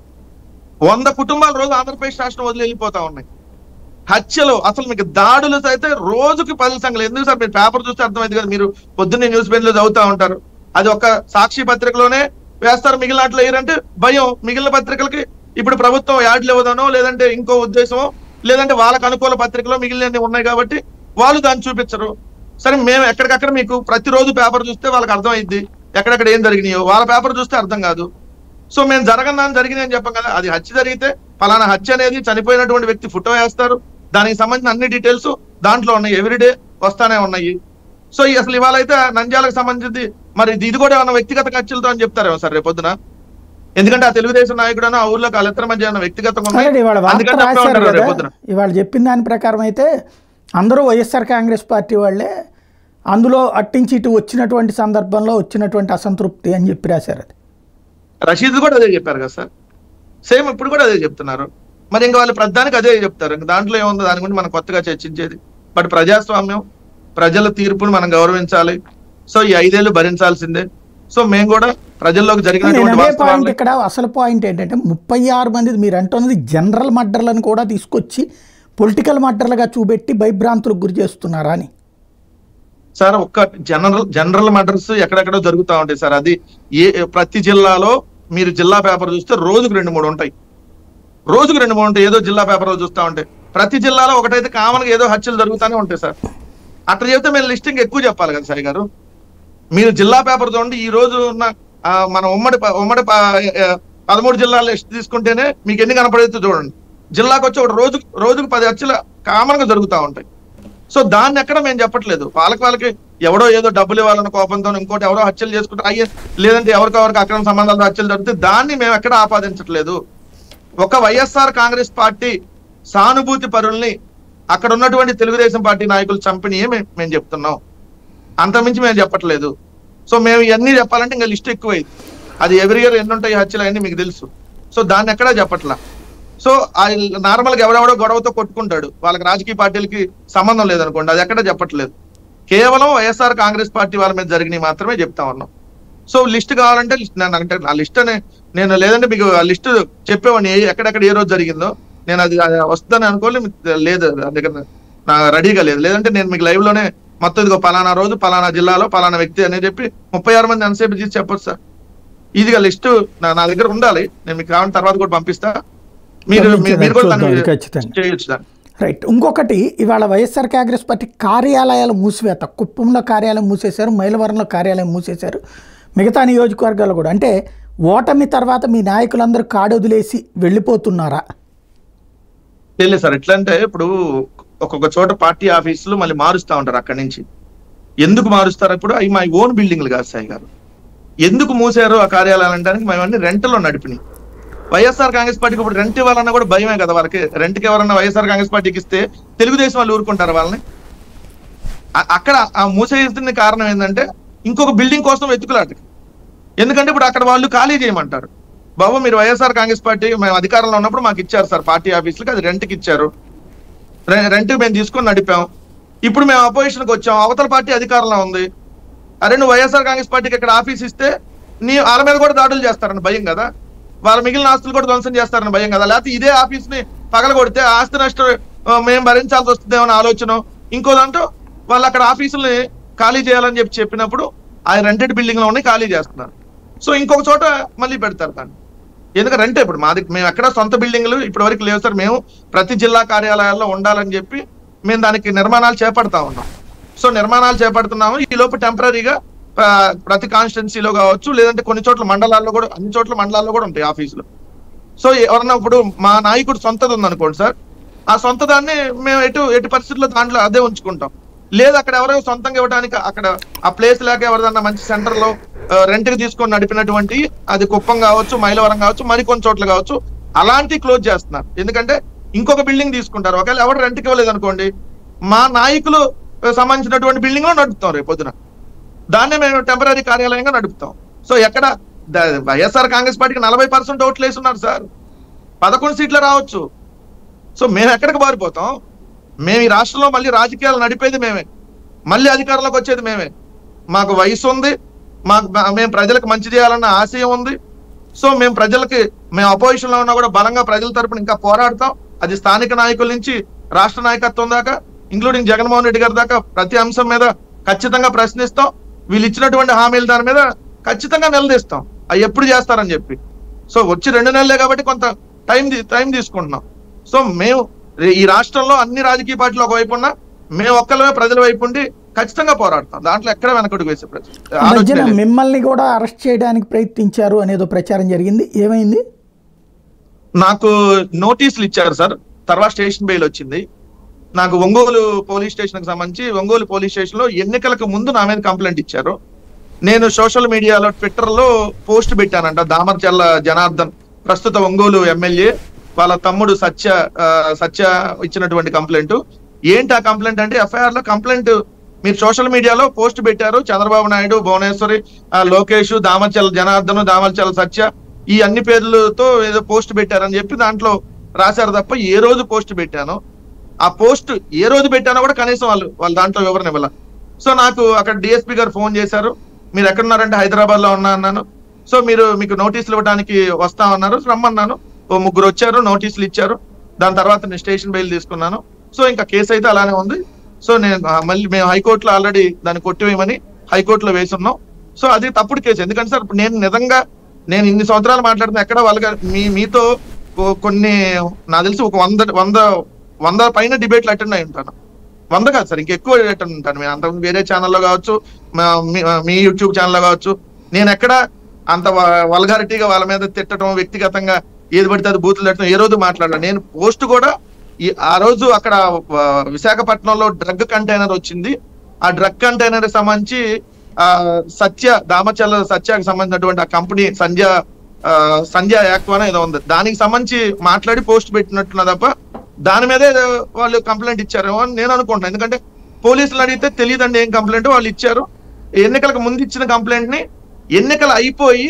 S2: వంద కుటుంబాలు రోజు ఆంధ్రప్రదేశ్ రాష్ట్రం వదిలి వెళ్ళిపోతా ఉన్నాయి హత్యలు అసలు మీకు దాడులు అయితే రోజుకి పది సంఖ్యలు ఎందుకు సార్ మీరు పేపర్ చూస్తే అర్థమైంది కదా మీరు పొద్దున్నే న్యూస్ పేపర్లో చదువుతా ఉంటారు అది ఒక సాక్షి పత్రికలోనే వేస్తారు మిగిలిన వాటిలో వేయరంటే భయం మిగిలిన పత్రికలకి ఇప్పుడు ప్రభుత్వం యాడ్లు ఇవ్వదనో లేదంటే ఇంకో ఉద్దేశమో లేదంటే వాళ్ళకి అనుకూల పత్రికలో మిగిలినవి ఉన్నాయి కాబట్టి వాళ్ళు దాన్ని చూపించరు సరే మేము ఎక్కడికక్కడ మీకు ప్రతిరోజు పేపర్ చూస్తే వాళ్ళకి అర్థమైంది ఎక్కడెక్కడ ఏం జరిగినాయో వాళ్ళ పేపర్ చూస్తే అర్థం కాదు సో మేము జరగని జరిగింది అని చెప్పం కదా అది హత్య జరిగితే ఫలానా హత్య అనేది చనిపోయినటువంటి వ్యక్తి ఫోటో వేస్తారు దానికి సంబంధించిన అన్ని డీటెయిల్స్ దాంట్లో ఉన్నాయి ఎవ్రీడే వస్తానే ఉన్నాయి సో ఈ అసలు ఇవాళ అయితే నంద్యాలకు సంబంధించి మరి ఇది కూడా ఏమన్నా వ్యక్తిగత ఖర్చులతో అని చెప్తారేమో సార్ రేపు పొద్దున ఎందుకంటే ఆ తెలుగుదేశం నాయకుడు ఆ ఊర్లో వాళ్ళిద్దరి మధ్య ఏమైనా వ్యక్తిగతంగా ఉంది.
S1: అలాగే ఇవాళ వార్త
S2: అందుకని తప్పే
S1: రాశారు
S2: ఉంటారు
S1: కదా
S2: రేపు పొద్దున.
S1: ఇవాళ చెప్పిన దాని ప్రకారం అయితే అందరూ వైఎస్ఆర్ కాంగ్రెస్ పార్టీ వాళ్ళే అందులో అట్టించి ఇటు వచ్చినటువంటి సందర్భంలో వచ్చినటువంటి అసంతృప్తి అని చెప్పి రాశారు అది
S2: రషీద్ కూడా అదే చెప్పారు కదా సార్ సేమ్ ఇప్పుడు కూడా అదే చెప్తున్నారు మరి ఇంకా వాళ్ళు ప్రధానికి అదే చెప్తారు ఇంకా దాంట్లో ఏముంది దాని గురించి మనం కొత్తగా చర్చించేది బట్ ప్రజాస్వామ్యం ప్రజల తీర్పును మనం గౌరవించాలి సో ఈ ఐదేళ్లు భరించాల్సిందే సో మేము కూడా ప్రజల్లోకి
S1: నేను
S2: జరిగినటువంటి
S1: అదే పాయింట్
S2: వాస్తవాలు
S1: ఇక్కడ అసలు పాయింట్ ఏంటంటే ముప్పై ఆరు మంది మీరు అంటున్నది జనరల్ మర్డర్లను కూడా తీసుకొచ్చి పొలిటికల్ మర్డర్లుగా చూపెట్టి భయభ్రాంతులకు గురి చేస్తున్నారా అని
S2: సార్ ఒక్క జనరల్ జనరల్ మర్డర్స్ ఎక్కడెక్కడో జరుగుతూ ఉంటాయి సార్ అది ఏ ప్రతి జిల్లాలో మీరు జిల్లా పేపర్ చూస్తే రోజుకు రెండు మూడు ఉంటాయి రోజుకు రెండు మూడు ఉంటాయి ఏదో జిల్లా పేపర్లో చూస్తూ ఉంటాయి ప్రతి జిల్లాలో ఒకటైతే కామన్ గా ఏదో హత్యలు జరుగుతూనే ఉంటాయి సార్ అట్లా చెప్తే మేము లిస్టింగ్ ఎక్కువ చెప్పాలి కదా సాయి గారు మీరు జిల్లా పేపర్ చూడండి ఈ రోజు ఉన్న ఆ, మన ఉమ్మడి ప- ఉమ్మడి ప- ఆ, పదమూడు జిల్లాల లిస్ట్ తీసుకుంటేనే మీకు ఎన్ని కనపడేదో చూడండి జిల్లాకు వచ్చి ఒక రోజు రోజుకు పది హత్యలు కామన్ గా జరుగుతూ ఉంటాయి సో దాన్ని ఎక్కడ మేము చెప్పట్లేదు వాళ్ళకి వాళ్ళకి ఎవడో ఏదో డబ్బులు ఇవ్వాలన్న కోపంతో ఇంకోటి ఎవరో హత్యలు చేసుకుంటే అయ్యే లేదంటే ఎవరికెవరికి అక్రమ సంబంధాలు హత్యలు జరిగితే దాన్ని మేము ఎక్కడ ఆపాదించట్లేదు ఒక వైఎస్ఆర్ కాంగ్రెస్ పార్టీ సానుభూతి పరుల్ని అక్కడ ఉన్నటువంటి తెలుగుదేశం పార్టీ నాయకులు చంపినయే మేము మేము చెప్తున్నాం అంతమించి మేము చెప్పట్లేదు సో మేము ఇవన్నీ చెప్పాలంటే ఇంకా లిస్ట్ ఎక్కువైంది అది ఎవరి ఇయర్ ఎన్ని ఉంటాయి హత్యలు అన్నీ మీకు తెలుసు సో దాన్ని ఎక్కడా చెప్పట్లా సో నార్మల్ గా ఎవడెవడో గొడవతో కొట్టుకుంటాడు వాళ్ళకి రాజకీయ పార్టీలకి సంబంధం లేదనుకోండి అది ఎక్కడ చెప్పట్లేదు కేవలం వైఎస్ఆర్ కాంగ్రెస్ పార్టీ వాళ్ళ మీద జరిగినవి మాత్రమే చెప్తా ఉన్నాం సో లిస్ట్ కావాలంటే లిస్ట్ నేను అంటే ఆ లిస్ట్ అనే నేను లేదంటే మీకు ఆ లిస్ట్ చెప్పేవాడిని ఏ- ఎక్కడెక్కడ ఏ రోజు జరిగిందో నేను అది అది వస్తుందని అనుకోలే మీకు లేదు నా దగ్గర నా రెడీగా లేదు లేదంటే నేను మీకు లైవ్ లోనే మొత్తం ఇదిగో పలానా రోజు పలానా జిల్లాలో పలానా వ్యక్తి అని చెప్పి ముప్పై ఆరు మంది ఎంతసేపు చేసి చెప్పొచ్చు సార్ ఇదిగా లిస్ట్ నా నా దగ్గర ఉండాలి నేను మీకు కావాలని తర్వాత కూడా పంపిస్తా మీరు మీరు- మీరు కూడా
S1: చూద్దాం,
S2: దాన్ని
S1: ఖచ్చితంగా.
S2: చేయొచ్చు దాన్ని
S1: రైట్ ఇంకొకటి ఇవాళ వైఎస్ఆర్ కాంగ్రెస్ పార్టీ కార్యాలయాల మూసివేత కుప్పంలో కార్యాలయం మూసేశారు మైలవరంలో కార్యాలయం మూసేశారు మిగతా నియోజకవర్గాలు కూడా అంటే ఓటమి తర్వాత మీ నాయకులందరూ కాడొదిలేసి వెళ్ళిపోతున్నారా
S2: తెలియదు సార్ ఎట్లా అంటే ఇప్పుడు ఒక్కొక్క చోట పార్టీ ఆఫీసులు మళ్ళీ మారుస్తా ఉంటారు అక్కడి నుంచి ఎందుకు మారుస్తారు ఇప్పుడు అవి మా ఓన్ బిల్డింగ్లు కాదు సాయి గారు ఎందుకు మూసారు ఆ కార్యాలయాలు అంటానికి మేము అన్ని రెంట్లో నడిపినాయి వైఎస్ఆర్ కాంగ్రెస్ పార్టీకి ఇప్పుడు రెంట్ ఇవ్వాలన్నా కూడా భయమే కదా వాళ్ళకి రెంట్కి ఎవరన్నా వైఎస్ఆర్ కాంగ్రెస్ పార్టీకి ఇస్తే తెలుగుదేశం వాళ్ళు ఊరుకుంటారు వాళ్ళని అ- అక్కడ ఆ మూసేసిన కారణం ఏంటంటే ఇంకొక బిల్డింగ్ కోసం వెతుకులాట ఎందుకంటే ఇప్పుడు అక్కడ వాళ్ళు ఖాళీ చేయమంటారు బాబు మీరు వైఎస్ఆర్ కాంగ్రెస్ పార్టీ మేము అధికారంలో ఉన్నప్పుడు మాకు ఇచ్చారు సార్ పార్టీ ఆఫీసులకి అది రెంట్కి ఇచ్చారు రె- రెంట్ మేము తీసుకొని నడిపాం ఇప్పుడు మేము అపోజిషన్కి వచ్చాం అవతల పార్టీ అధికారంలో ఉంది అరే నువ్వు వైఎస్ఆర్ కాంగ్రెస్ పార్టీకి ఇక్కడ ఆఫీస్ ఇస్తే నీ వాళ్ళ మీద కూడా దాడులు చేస్తారని భయం కదా వాళ్ళ మిగిలిన ఆస్తులు కూడా ధ్వంసం చేస్తారని భయం కదా లేకపోతే ఇదే ఆఫీస్ ని పగల కొడితే ఆస్తి నష్టం ఆ, మేము భరించాల్సి వస్తుందేమో అనే ఆలోచన ఇంకో దాంట్లో వాళ్ళు అక్కడ ఆఫీసుల్ని ఖాళీ చేయాలని చెప్పి చెప్పినప్పుడు ఆ రెంటెడ్ బిల్డింగ్ లో ఉన్నాయి ఖాళీ చేస్తున్నారు సో ఇంకొక చోట మళ్ళీ పెడతారు దాన్ని ఎందుకంటే రెంట్ ఇప్పుడు మాది మేము ఎక్కడ సొంత బిల్డింగ్లు ఇప్పటి వరకు లేవు సార్ మేము ప్రతి జిల్లా కార్యాలయాల్లో ఉండాలని చెప్పి మేము దానికి నిర్మాణాలు చేపడతా ఉన్నాం సో నిర్మాణాలు చేపడుతున్నాము ఈ లోపు టెంపరీగా ప్రతి కాన్స్టిట్యున్సీలో కావచ్చు లేదంటే కొన్ని చోట్ల మండలాల్లో కూడా అన్ని చోట్ల మండలాల్లో కూడా ఉంటాయి ఆఫీసులు సో ఎవరన్నా ఇప్పుడు మా నాయకుడు సొంతది ఉంది సార్ ఆ సొంత దాన్ని మేము ఎటు ఎటు పరిస్థితుల్లో దాంట్లో అదే ఉంచుకుంటాం లేదు అక్కడ ఎవరో సొంతంగా ఇవ్వడానికి అక్కడ ఆ ప్లేస్ లేక ఎవరిదన్నా మంచి సెంటర్ లో రెంట్ కి తీసుకొని నడిపినటువంటి అది కుప్పం కావచ్చు మైలవరం కావచ్చు మరికొన్ని చోట్ల కావచ్చు అలాంటి క్లోజ్ చేస్తున్నారు ఎందుకంటే ఇంకొక బిల్డింగ్ తీసుకుంటారు ఒకవేళ ఎవరు రెంట్కి ఇవ్వలేదు అనుకోండి మా నాయకులు సంబంధించినటువంటి బిల్డింగ్ లో నడుపుతాం రేపు పొద్దున దాన్నే మేము టెంపరీ కార్యాలయంగా నడుపుతాం సో ఎక్కడ ద- వైఎస్ఆర్ కాంగ్రెస్ పార్టీకి నలభై పర్సెంట్ ఓట్లు వేస్తున్నారు సార్ పదకొండు సీట్లు రావచ్చు సో మేము ఎక్కడికి పారిపోతాం మేము ఈ రాష్ట్రంలో మళ్ళీ రాజకీయాలు నడిపేది మేమే మళ్ళీ అధికారంలోకి వచ్చేది మేమే మాకు వయసు ఉంది మాకు మా- మేము ప్రజలకు మంచి చేయాలన్న ఆశయం ఉంది సో మేము ప్రజలకి మేము అపోజిషన్ లో ఉన్నా కూడా బలంగా ప్రజల తరపున ఇంకా పోరాడతాం అది స్థానిక నాయకుల నుంచి రాష్ట్ర నాయకత్వం దాకా ఇంక్లూడింగ్ జగన్మోహన్ రెడ్డి గారి దాకా ప్రతి అంశం మీద ఖచ్చితంగా ప్రశ్నిస్తాం వీళ్ళు ఇచ్చినటువంటి హామీల దాని మీద ఖచ్చితంగా నిలదీస్తాం అవి ఎప్పుడు చేస్తారని చెప్పి సో వచ్చి రెండు నెలలే కాబట్టి కొంత టైం టైం తీసుకుంటున్నాం సో మేము రే- ఈ రాష్ట్రంలో అన్ని రాజకీయ పార్టీలు ఒకవైపు ఉన్నా మేము ఒక్కలమే ప్రజల వైపు ఉండి ఖచ్చితంగా పోరాడతాం దాంట్లో ఎక్కడ వెనకడుగు వేసే ప్రశ్న
S1: ఈ మధ్యన
S2: ఆలోచనే లేదు.
S1: మిమ్మల్ని కూడా అరెస్ట్ చేయడానికి ప్రయత్నించారు అనేదో ప్రచారం జరిగింది ఏమైంది
S2: నాకు నోటీసులు ఇచ్చారు సార్ తర్వాత స్టేషన్ బెయిల్ వచ్చింది నాకు ఒంగోలు పోలీస్ స్టేషన్ కి సంబంధించి ఒంగోలు పోలీస్ స్టేషన్ లో ఎన్నికలకు ముందు నా మీద కంప్లైంట్ ఇచ్చారు నేను సోషల్ మీడియాలో ట్విట్టర్ లో పోస్ట్ పెట్టానంట దామర్చల్ల జనార్దన్ ప్రస్తుత ఒంగోలు ఎమ్మెల్యే వాళ్ళ తమ్ముడు సత్య ఆ, సత్య ఇచ్చినటువంటి కంప్లైంట్ ఏంటి ఆ కంప్లైంట్ అంటే ఎఫ్ఐఆర్ లో కంప్లైంట్ మీరు సోషల్ మీడియాలో పోస్ట్ పెట్టారు చంద్రబాబు నాయుడు భువనేశ్వరి ఆ, లోకేష్ దామర్చల్ జనార్దన్ దామర్చల్ సత్య ఈ అన్ని పేర్లతో ఏదో పోస్ట్ పెట్టారని చెప్పి దాంట్లో రాశారు తప్ప ఏ రోజు పోస్ట్ పెట్టాను ఆ పోస్ట్ ఏ రోజు పెట్టానో కూడా కనీసం వాళ్ళు వాళ్ళ దాంట్లో వివరణ ఇవ్వాల సో నాకు అక్కడ డిఎస్పీ గారు ఫోన్ చేశారు మీరు ఎక్కడున్నారంటే హైదరాబాద్ లో ఉన్నా అన్నాను సో మీరు మీకు నోటీసులు ఇవ్వడానికి వస్తా ఉన్నారు రమ్మన్నాను ఓ ముగ్గురు వచ్చారు నోటీసులు ఇచ్చారు దాని తర్వాత నేను స్టేషన్ బెయిల్ తీసుకున్నాను సో ఇంకా కేసు అయితే అలానే ఉంది సో నేను ఆ, మళ్ళీ మేము హైకోర్టులో ఆల్రెడీ దాన్ని కొట్టివేయమని హైకోర్టులో వేసున్నాం సో అది తప్పుడు కేసు ఎందుకంటే సార్ ఇప్పుడు నేను నిజంగా నేను ఇన్ని సంవత్సరాలు మాట్లాడుతున్నా ఎక్కడ వాళ్ళగా మీ మీతో కొ- కొన్ని నాకు తెలిసి ఒక వంద వంద వంద పైన డిబేట్లు అటెండ్ అయి ఉంటాను వంద కాదు సార్ ఇంకెక్కువ అటెండ్ ఉంటాను నేను అంత వేరే ఛానల్లో కావచ్చు మా- మీ- మీ యూట్యూబ్ ఛానల్లో కావచ్చు నేను ఎక్కడ అంత వల్గారిటీగా వాళ్ళ మీద తిట్టడం వ్యక్తిగతంగా ఏది పడితే అది బూతులు తిట్టడం ఏ రోజు మాట్లాడాను నేను పోస్ట్ కూడా ఈ ఆ రోజు అక్కడ ఆ, విశాఖపట్నంలో డ్రగ్ కంటైనర్ వచ్చింది ఆ డ్రగ్ కంటైనర్ సంబంధించి ఆ సత్య దామచల్ల సత్యకు సంబంధించినటువంటి ఆ కంపెనీ సంధ్య ఆ, సంధ్య యాక్వాన ఏదో ఉంది దానికి సంబంధించి మాట్లాడి పోస్ట్ పెట్టినట్టున్నా తప్ప దాని మీదే ఏదో వాళ్ళు కంప్లైంట్ ఇచ్చారేమో అని నేను అనుకుంటున్నాను ఎందుకంటే పోలీసులు అడిగితే తెలియదండి ఏం కంప్లైంట్ వాళ్ళు ఇచ్చారు ఎన్నికలకు ముందు ఇచ్చిన కంప్లైంట్ ని ఎన్నికలు అయిపోయి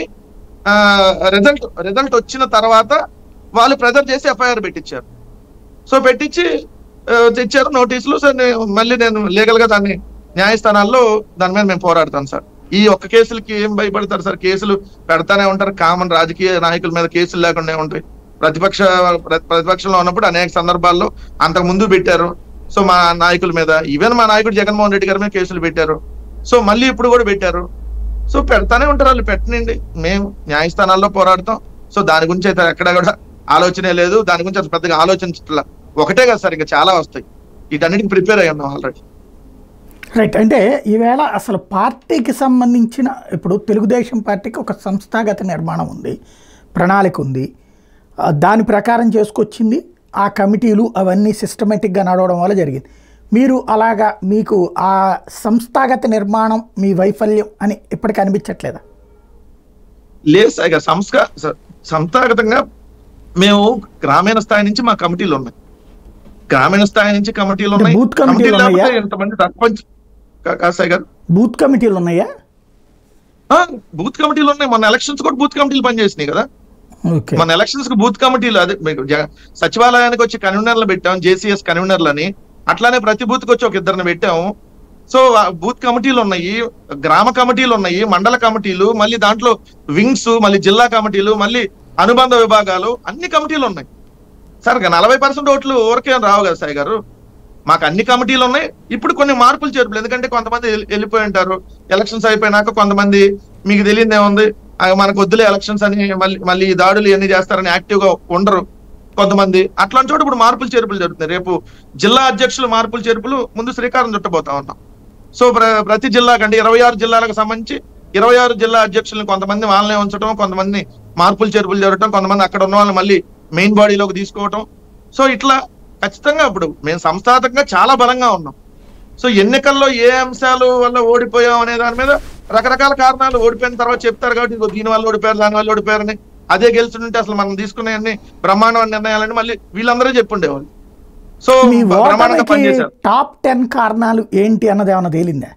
S2: రిజల్ట్ రిజల్ట్ వచ్చిన తర్వాత వాళ్ళు ప్రెజర్ చేసి ఎఫ్ఐఆర్ పెట్టించారు సో పెట్టించి ఆ, తెచ్చారు నోటీసులు సార్ నేను మళ్ళీ నేను లీగల్ గా దాన్ని న్యాయస్థానాల్లో దాని మీద మేము పోరాడతాం సార్ ఈ ఒక్క కేసులకి ఏం భయపడతారు సార్ కేసులు పెడతానే ఉంటారు కామన్ రాజకీయ నాయకుల మీద కేసులు లేకుండా ఉంటాయి ప్రతిపక్ష ప్ర- ప్రతిపక్షంలో ఉన్నప్పుడు అనేక సందర్భాల్లో అంతకు ముందు పెట్టారు సో మా నాయకుల మీద ఈవెన్ మా నాయకుడు జగన్మోహన్ రెడ్డి గారి మీద కేసులు పెట్టారు సో మళ్ళీ ఇప్పుడు కూడా పెట్టారు సో పెడతానే ఉంటారు వాళ్ళు పెట్టనండి మేము న్యాయస్థానాల్లో పోరాడతాం సో దాని గురించి అయితే ఎక్కడ కూడా ఆలోచనే లేదు దాని గురించి అసలు పెద్దగా ఆలోచించట్లా ఒకటే కదా సార్ ఇంకా చాలా వస్తాయి వీటన్నిటికి ప్రిపేర్ అయ్యి ఉన్నాం ఆల్రెడీ
S1: రైట్ అంటే ఈవేళ అసలు పార్టీకి సంబంధించిన ఇప్పుడు తెలుగుదేశం పార్టీకి ఒక సంస్థాగత నిర్మాణం ఉంది ప్రణాళిక ఉంది ఆ, దాని ప్రకారం చేసుకొచ్చింది ఆ కమిటీలు అవన్నీ సిస్టమేటిక్గా నడవడం వల్ల జరిగింది మీరు అలాగా మీకు ఆ సంస్థాగత నిర్మాణం మీ వైఫల్యం అని ఇప్పటికీ అనిపించట్లేదా
S2: లేదు సార్ ఇక సంస్క స- సంస్థాగతంగా మేము గ్రామీణ స్థాయి నుంచి మా కమిటీలు ఉన్నాయి గ్రామీణ స్థాయి నుంచి కమిటీలు
S1: అంటే
S2: ఉన్నాయి
S1: బూత్ కమిటీలు
S2: కమిటీలు లేకపోతే
S1: ఉన్నాయా?
S2: ఎంతమంది సర్పంచ్ కా- కాదు సార్ గారు
S1: బూత్ కమిటీలు ఉన్నాయా
S2: ఆ, బూత్ కమిటీలు ఉన్నాయి మన ఎలక్షన్స్ కూడా బూత్ కమిటీలు పనిచేసినాయి కదా
S1: ఓకే
S2: మన ఎలక్షన్స్ కి బూత్ కమిటీలు అదే మీకు జగ- సచివాలయానికి వచ్చి కన్వీనర్లు పెట్టాం జేసీఎస్ కన్వీనర్లని అట్లానే ప్రతి బూత్ కి వచ్చి ఒక ఇద్దరిని పెట్టాము సో ఆ బూత్ కమిటీలు ఉన్నాయి గ్రామ కమిటీలు ఉన్నాయి మండల కమిటీలు మళ్ళీ దాంట్లో వింగ్స్ మళ్ళీ జిల్లా కమిటీలు మళ్ళీ అనుబంధ విభాగాలు అన్ని కమిటీలు ఉన్నాయి సార్ ఇక నలభై పర్సెంట్ ఓట్లు ఊరికే రావు కదా సాయి గారు మాకు అన్ని కమిటీలు ఉన్నాయి ఇప్పుడు కొన్ని మార్పులు చేర్పులు ఎందుకంటే కొంతమంది వెళ్ళి- వెళ్ళిపోయి ఉంటారు ఎలక్షన్స్ అయిపోయినాక కొంతమంది మీకు తెలియదు ఏముంది ఆ, మనకు వద్దులే ఎలక్షన్స్ అని మళ్ళీ మళ్ళీ ఈ దాడులు ఇవన్నీ చేస్తారని యాక్టివ్ గా ఉండరు కొంతమంది అట్లాంటి చోట ఇప్పుడు మార్పులు చేర్పులు జరుగుతున్నాయి రేపు జిల్లా అధ్యక్షులు మార్పులు చేర్పులు ముందు శ్రీకారం చుట్టబోతా ఉన్నాం సో ప్ర- ప్రతి జిల్లాకి అంటే ఇరవై ఆరు జిల్లాలకు సంబంధించి ఇరవై ఆరు జిల్లా అధ్యక్షులను కొంతమంది వాళ్ళనే ఉంచడం కొంతమంది మార్పులు చేర్పులు జరగటం కొంతమంది అక్కడ ఉన్న వాళ్ళని మళ్ళీ మెయిన్ బాడీలోకి తీసుకోవటం సో ఇట్లా ఖచ్చితంగా ఇప్పుడు మేము సంస్థాగతంగా చాలా బలంగా ఉన్నాం సో ఎన్నికల్లో ఏ అంశాలు వల్ల ఓడిపోయాం అనే దాని మీద రకరకాల కారణాలు ఓడిపోయిన తర్వాత చెప్తారు కాబట్టి ఇదిగో దీని వల్ల ఓడిపోయారు దాని వల్ల ఓడిపోయారని అదే గెలుచుంటే అసలు మనం తీసుకునే అన్ని బ్రహ్మాండమైన నిర్ణయాలని మళ్ళీ వీళ్ళందరూ చెప్పుండేవాళ్ళు సో
S1: మీ
S2: బ్రహ్మాండంగా
S1: ఓటమికి
S2: పనిచేశారు
S1: టాప్ టెన్ కారణాలు ఏంటి అన్నది ఏమైనా తేలిందా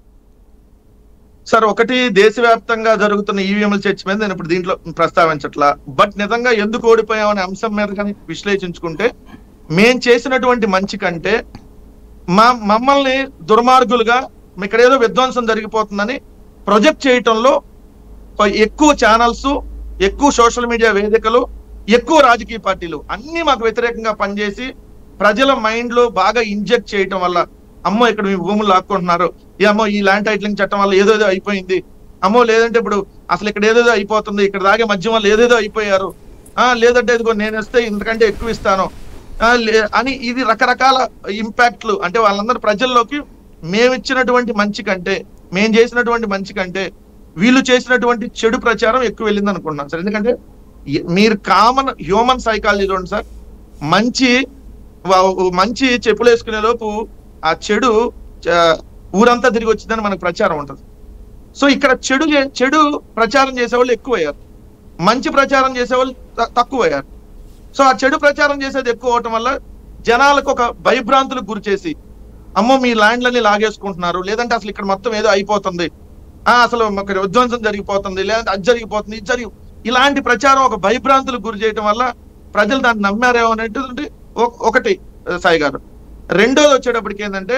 S2: సార్ ఒకటి దేశవ్యాప్తంగా జరుగుతున్న ఈవీఎంల చర్చ మీద నేను ఇప్పుడు దీంట్లో ప్రస్తావించట్లా బట్ నిజంగా ఎందుకు ఓడిపోయాం అనే అంశం మీద కానీ విశ్లేషించుకుంటే మేం చేసినటువంటి మంచి కంటే మా మమ్మల్ని దుర్మార్గులుగా ఇక్కడ ఏదో విధ్వంసం జరిగిపోతుందని ప్రొజెక్ట్ చేయటంలో ఎక్కువ ఛానల్స్ ఎక్కువ సోషల్ మీడియా వేదికలు ఎక్కువ రాజకీయ పార్టీలు అన్ని మాకు వ్యతిరేకంగా పనిచేసి ప్రజల మైండ్ లో బాగా ఇంజెక్ట్ చేయటం వల్ల అమ్మో ఇక్కడ మీ భూములు లాక్కుంటున్నారు ఈ అమ్మో ఈ ల్యాండ్ టైటిలింగ్ చట్టం వల్ల ఏదేదో అయిపోయింది అమ్మో లేదంటే ఇప్పుడు అసలు ఇక్కడ ఏదేదో అయిపోతుంది ఇక్కడ దాగే మధ్య వల్ల ఏదేదో అయిపోయారు ఆ లేదంటే ఇదిగో నేను వస్తే ఇంతకంటే ఎక్కువ ఇస్తాను ఆ, లే- అని ఇది రకరకాల ఇంపాక్ట్లు అంటే వాళ్ళందరూ ప్రజల్లోకి మేము ఇచ్చినటువంటి మంచి కంటే మేము చేసినటువంటి మంచి కంటే వీళ్ళు చేసినటువంటి చెడు ప్రచారం ఎక్కువ వెళ్ళింది అనుకుంటున్నాను సార్ ఎందుకంటే ఎ- మీరు కామన్ హ్యూమన్ సైకాలజీ చూడండి సార్ మంచి వా- మంచి చెప్పులు వేసుకునే లోపు ఆ చెడు చ- ఊరంతా తిరిగి వచ్చిందని మనకు ప్రచారం ఉంటుంది సో ఇక్కడ చెడు చే- చెడు ప్రచారం చేసేవాళ్ళు ఎక్కువయ్యారు మంచి ప్రచారం చేసేవాళ్ళు త- తక్కువయ్యారు సో ఆ చెడు ప్రచారం చేసేది ఎక్కువ అవటం వల్ల జనాలకు ఒక భయభ్రాంతులకు గురి చేసి అమ్మో మీ ల్యాండ్లని లాగేసుకుంటున్నారు లేదంటే అసలు ఇక్కడ మొత్తం ఏదో అయిపోతుంది ఆ అసలు ఇక్కడ విధ్వంసం జరిగిపోతుంది లేదంటే అది జరిగిపోతుంది ఇది జరిగి ఇలాంటి ప్రచారం ఒక భయభ్రాంతులకు గురి చేయటం వల్ల ప్రజలు దాన్ని నమ్మారేమో అనేటువంటి ఒక- ఒకటి ఆ, సాయి గారు రెండోది వచ్చేటప్పటికి ఏంటంటే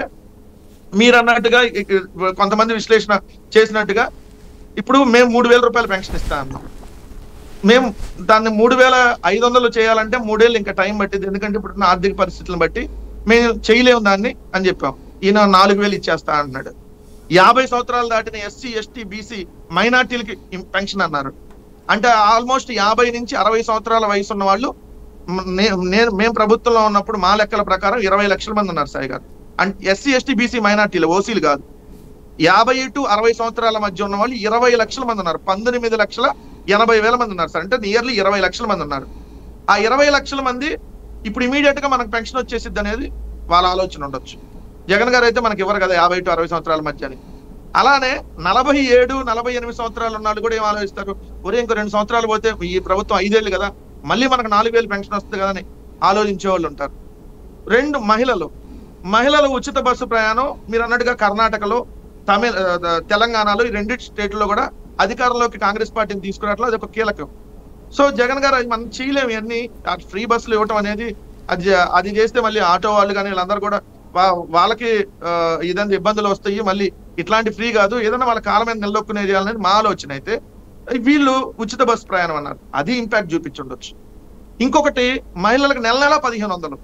S2: మీరు అన్నట్టుగా ఇక- కొంతమంది విశ్లేషణ చేసినట్టుగా ఇప్పుడు మేము మూడు వేల రూపాయలు పెన్షన్ ఇస్తా అన్నాం మేము దాన్ని మూడు వేల ఐదు వందలు చేయాలంటే మూడేళ్ళు ఇంకా టైం పట్టింది ఎందుకంటే ఇప్పుడు ఆర్థిక పరిస్థితులను బట్టి మేము చేయలేము దాన్ని అని చెప్పాం ఈయన నాలుగు వేలు ఇచ్చేస్తా అంటున్నాడు యాభై సంవత్సరాలు దాటిన ఎస్సీ ఎస్టీ బీసీ మైనార్టీలకి పెన్షన్ అన్నారు అంటే ఆల్మోస్ట్ యాభై నుంచి అరవై సంవత్సరాల వయసు ఉన్న వాళ్ళు మ- నే- నేను మేము ప్రభుత్వంలో ఉన్నప్పుడు మా లెక్కల ప్రకారం ఇరవై లక్షల మంది ఉన్నారు సాయి గారు అంటే ఎస్సీ ఎస్టీ బీసీ మైనార్టీలు ఓసీలు కాదు యాభై టు అరవై సంవత్సరాల మధ్య ఉన్న వాళ్ళు ఇరవై లక్షల మంది ఉన్నారు పంతొమ్మిది లక్షల ఎనభై వేల మంది ఉన్నారు సార్ అంటే నియర్లీ ఇరవై లక్షల మంది ఉన్నారు ఆ ఇరవై లక్షల మంది ఇప్పుడు ఇమీడియట్ గా మనకు పెన్షన్ వచ్చేసిద్ది అనేది వాళ్ళ ఆలోచన ఉండొచ్చు జగన్ గారు అయితే మనకి ఇవ్వరు కదా యాభై టు అరవై సంవత్సరాల మధ్య అని అలానే నలభై ఏడు నలభై ఎనిమిది సంవత్సరాలు ఉన్న వాళ్ళు కూడా ఏం ఆలోచిస్తారు ఒరే ఇంకో రెండు సంవత్సరాలు పోతే ఈ ప్రభుత్వం ఐదేళ్ళు కదా మళ్ళీ మనకు నాలుగు వేలు పెన్షన్ వస్తుంది కదా అని ఆలోచించే వాళ్ళు ఉంటారు రెండు మహిళలు మహిళల ఉచిత బస్సు ప్రయాణం మీరు అన్నట్టుగా కర్ణాటకలో తమిళ ఆ, తెలంగాణలో ఈ రెండు స్టేట్లో కూడా అధికారంలోకి కాంగ్రెస్ పార్టీని తీసుకురావట్లో అది ఒక కీలకం సో జగన్ గారు అది మనం చేయలేము ఇవన్నీ ఆ ఫ్రీ బస్సులు ఇవ్వటం అనేది అది జ- అది చేస్తే మళ్ళీ ఆటో వాళ్ళు కానీ వీళ్ళందరూ కూడా వా- వాళ్ళకి ఆ, ఏదైనా ఇబ్బందులు వస్తాయి మళ్ళీ ఇట్లాంటి ఫ్రీ కాదు ఏదైనా వాళ్ళ కాలం మీద నిలదొక్కునే చేయాలనేది మా ఆలోచన అయితే వీళ్ళు ఉచిత బస్సు ప్రయాణం అన్నారు అది ఇంపాక్ట్ చూపించుండొచ్చు ఇంకొకటి మహిళలకు నెల నెల పదిహేను వందలు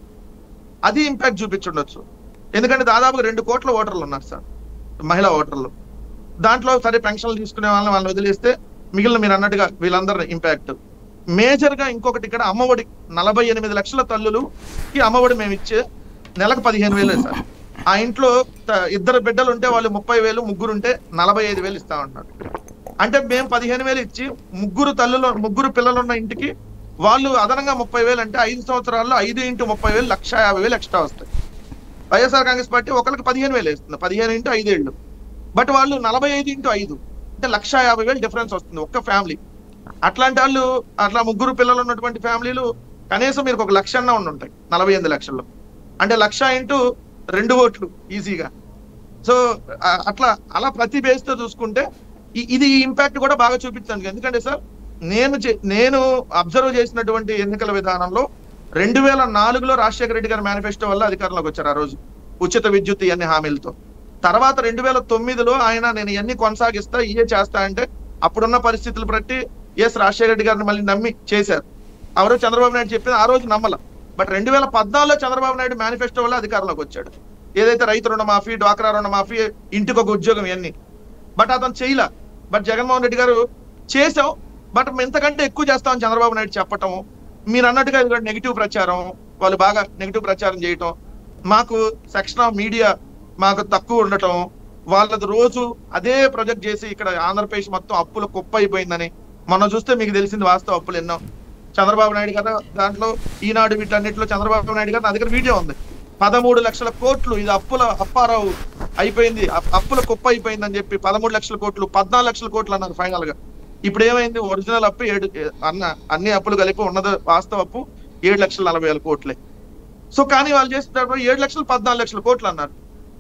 S2: అది ఇంపాక్ట్ చూపించుండొచ్చు ఎందుకంటే దాదాపుగా రెండు కోట్ల ఓటర్లు ఉన్నారు సార్ మహిళా ఓటర్లు దాంట్లో సరే పెన్షన్లు తీసుకునే వాళ్ళని వాళ్ళని వదిలేస్తే మిగిలిన మీరు అన్నట్టుగా వీళ్ళందరూ ఇంపాక్ట్ మేజర్ గా ఇంకొకటి ఇక్కడ అమ్మఒడి నలభై ఎనిమిది లక్షల తల్లులుకి అమ్మఒడి మేము ఇచ్చే నెలకు పదిహేను వేలే సార్ ఆ ఇంట్లో త- ఇద్దరు బిడ్డలు ఉంటే వాళ్ళు ముప్పై వేలు ముగ్గురు ఉంటే నలభై ఐదు వేలు ఇస్తా ఉంటారు అంటే మేము పదిహేను వేలు ఇచ్చి ముగ్గురు తల్లులు ముగ్గురు పిల్లలు ఉన్న ఇంటికి వాళ్ళు అదనంగా ముప్పై వేలు అంటే ఐదు సంవత్సరాల్లో ఐదు ఇంటూ ముప్పై వేలు లక్ష యాభై వేలు ఎక్స్ట్రా వస్తాయి వైఎస్ఆర్ కాంగ్రెస్ పార్టీ ఒకరికి పదిహేను వేలు వేస్తుంది పదిహేను ఇంటూ ఐదేళ్ళు బట్ వాళ్ళు నలభై ఐదు ఇంటూ ఐదు అంటే లక్ష యాభై వేలు డిఫరెన్స్ వస్తుంది ఒక్క ఫ్యామిలీ అట్లాంటి వాళ్ళు అట్లా ముగ్గురు పిల్లలు ఉన్నటువంటి ఫ్యామిలీలు కనీసం మీరు ఒక లక్ష అన్న ఉండి ఉంటాయి నలభై ఎనిమిది లక్షల్లో అంటే లక్ష ఇంటూ రెండు ఓట్లు ఈజీగా సో ఆ- అట్లా అలా ప్రతి బేస్ తో చూసుకుంటే ఇ- ఇది ఇంపాక్ట్ కూడా బాగా చూపిస్తాను ఎందుకంటే సార్ నేను చే- నేను అబ్జర్వ్ చేసినటువంటి ఎన్నికల విధానంలో రెండు వేల నాలుగులో రాజశేఖర రెడ్డి గారి మేనిఫెస్టో వల్ల అధికారంలోకి వచ్చారు ఆ రోజు ఉచిత విద్యుత్ ఇవన్నీ హామీలతో తర్వాత రెండు వేల తొమ్మిదిలో ఆయన నేను ఇవన్నీ కొనసాగిస్తా ఇవే చేస్తా అంటే అప్పుడున్న పరిస్థితులు బట్టి ఎస్ రాజశేఖర రెడ్డి గారిని మళ్ళీ నమ్మి చేశారు ఎవరో చంద్రబాబు నాయుడు చెప్పింది ఆ రోజు నమ్మల బట్ రెండు వేల పద్నాలుగులో చంద్రబాబు నాయుడు మేనిఫెస్టో వల్ల అధికారంలోకి వచ్చాడు ఏదైతే రైతు రుణమాఫీ డ్వాక్రా రుణమాఫీ ఇంటికి ఒక ఉద్యోగం ఇవన్నీ బట్ అతను చేయలే బట్ జగన్మోహన్ రెడ్డి గారు చేసాం బట్ ఇంతకంటే ఎక్కువ చేస్తామని చంద్రబాబు నాయుడు చెప్పటం మీరు అన్నట్టుగా ఇది నెగిటివ్ ప్రచారం వాళ్ళు బాగా నెగిటివ్ ప్రచారం చేయటం మాకు సెక్షన్ ఆఫ్ మీడియా మాకు తక్కువ ఉండటం వాళ్ళది రోజు అదే ప్రొజెక్ట్ చేసి ఇక్కడ ఆంధ్రప్రదేశ్ మొత్తం అప్పులు కుప్ప అయిపోయిందని మొన్న చూస్తే మీకు తెలిసింది వాస్తవ అప్పులు ఎన్నో చంద్రబాబు నాయుడు గారు దాంట్లో ఈనాడు వీటన్నిటిలో చంద్రబాబు నాయుడు గారు నా దగ్గర వీడియో ఉంది పదమూడు లక్షల కోట్లు ఇది అప్పుల అప్పారావు అయిపోయింది అప్- అప్పుల కుప్ప అయిపోయింది అని చెప్పి పదమూడు లక్షల కోట్లు పద్నాలుగు లక్షల కోట్లు అన్నారు ఫైనల్ గా ఇప్పుడు ఏమైంది ఒరిజినల్ అప్పు ఏడు అన్న అన్ని అప్పులు కలిపి ఉన్నది వాస్తవ అప్పు ఏడు లక్షల నలభై వేల కోట్లే సో కానీ వాళ్ళు చేస్తున్నప్పుడు ఏడు లక్షలు పద్నాలుగు లక్షల కోట్లు అన్నారు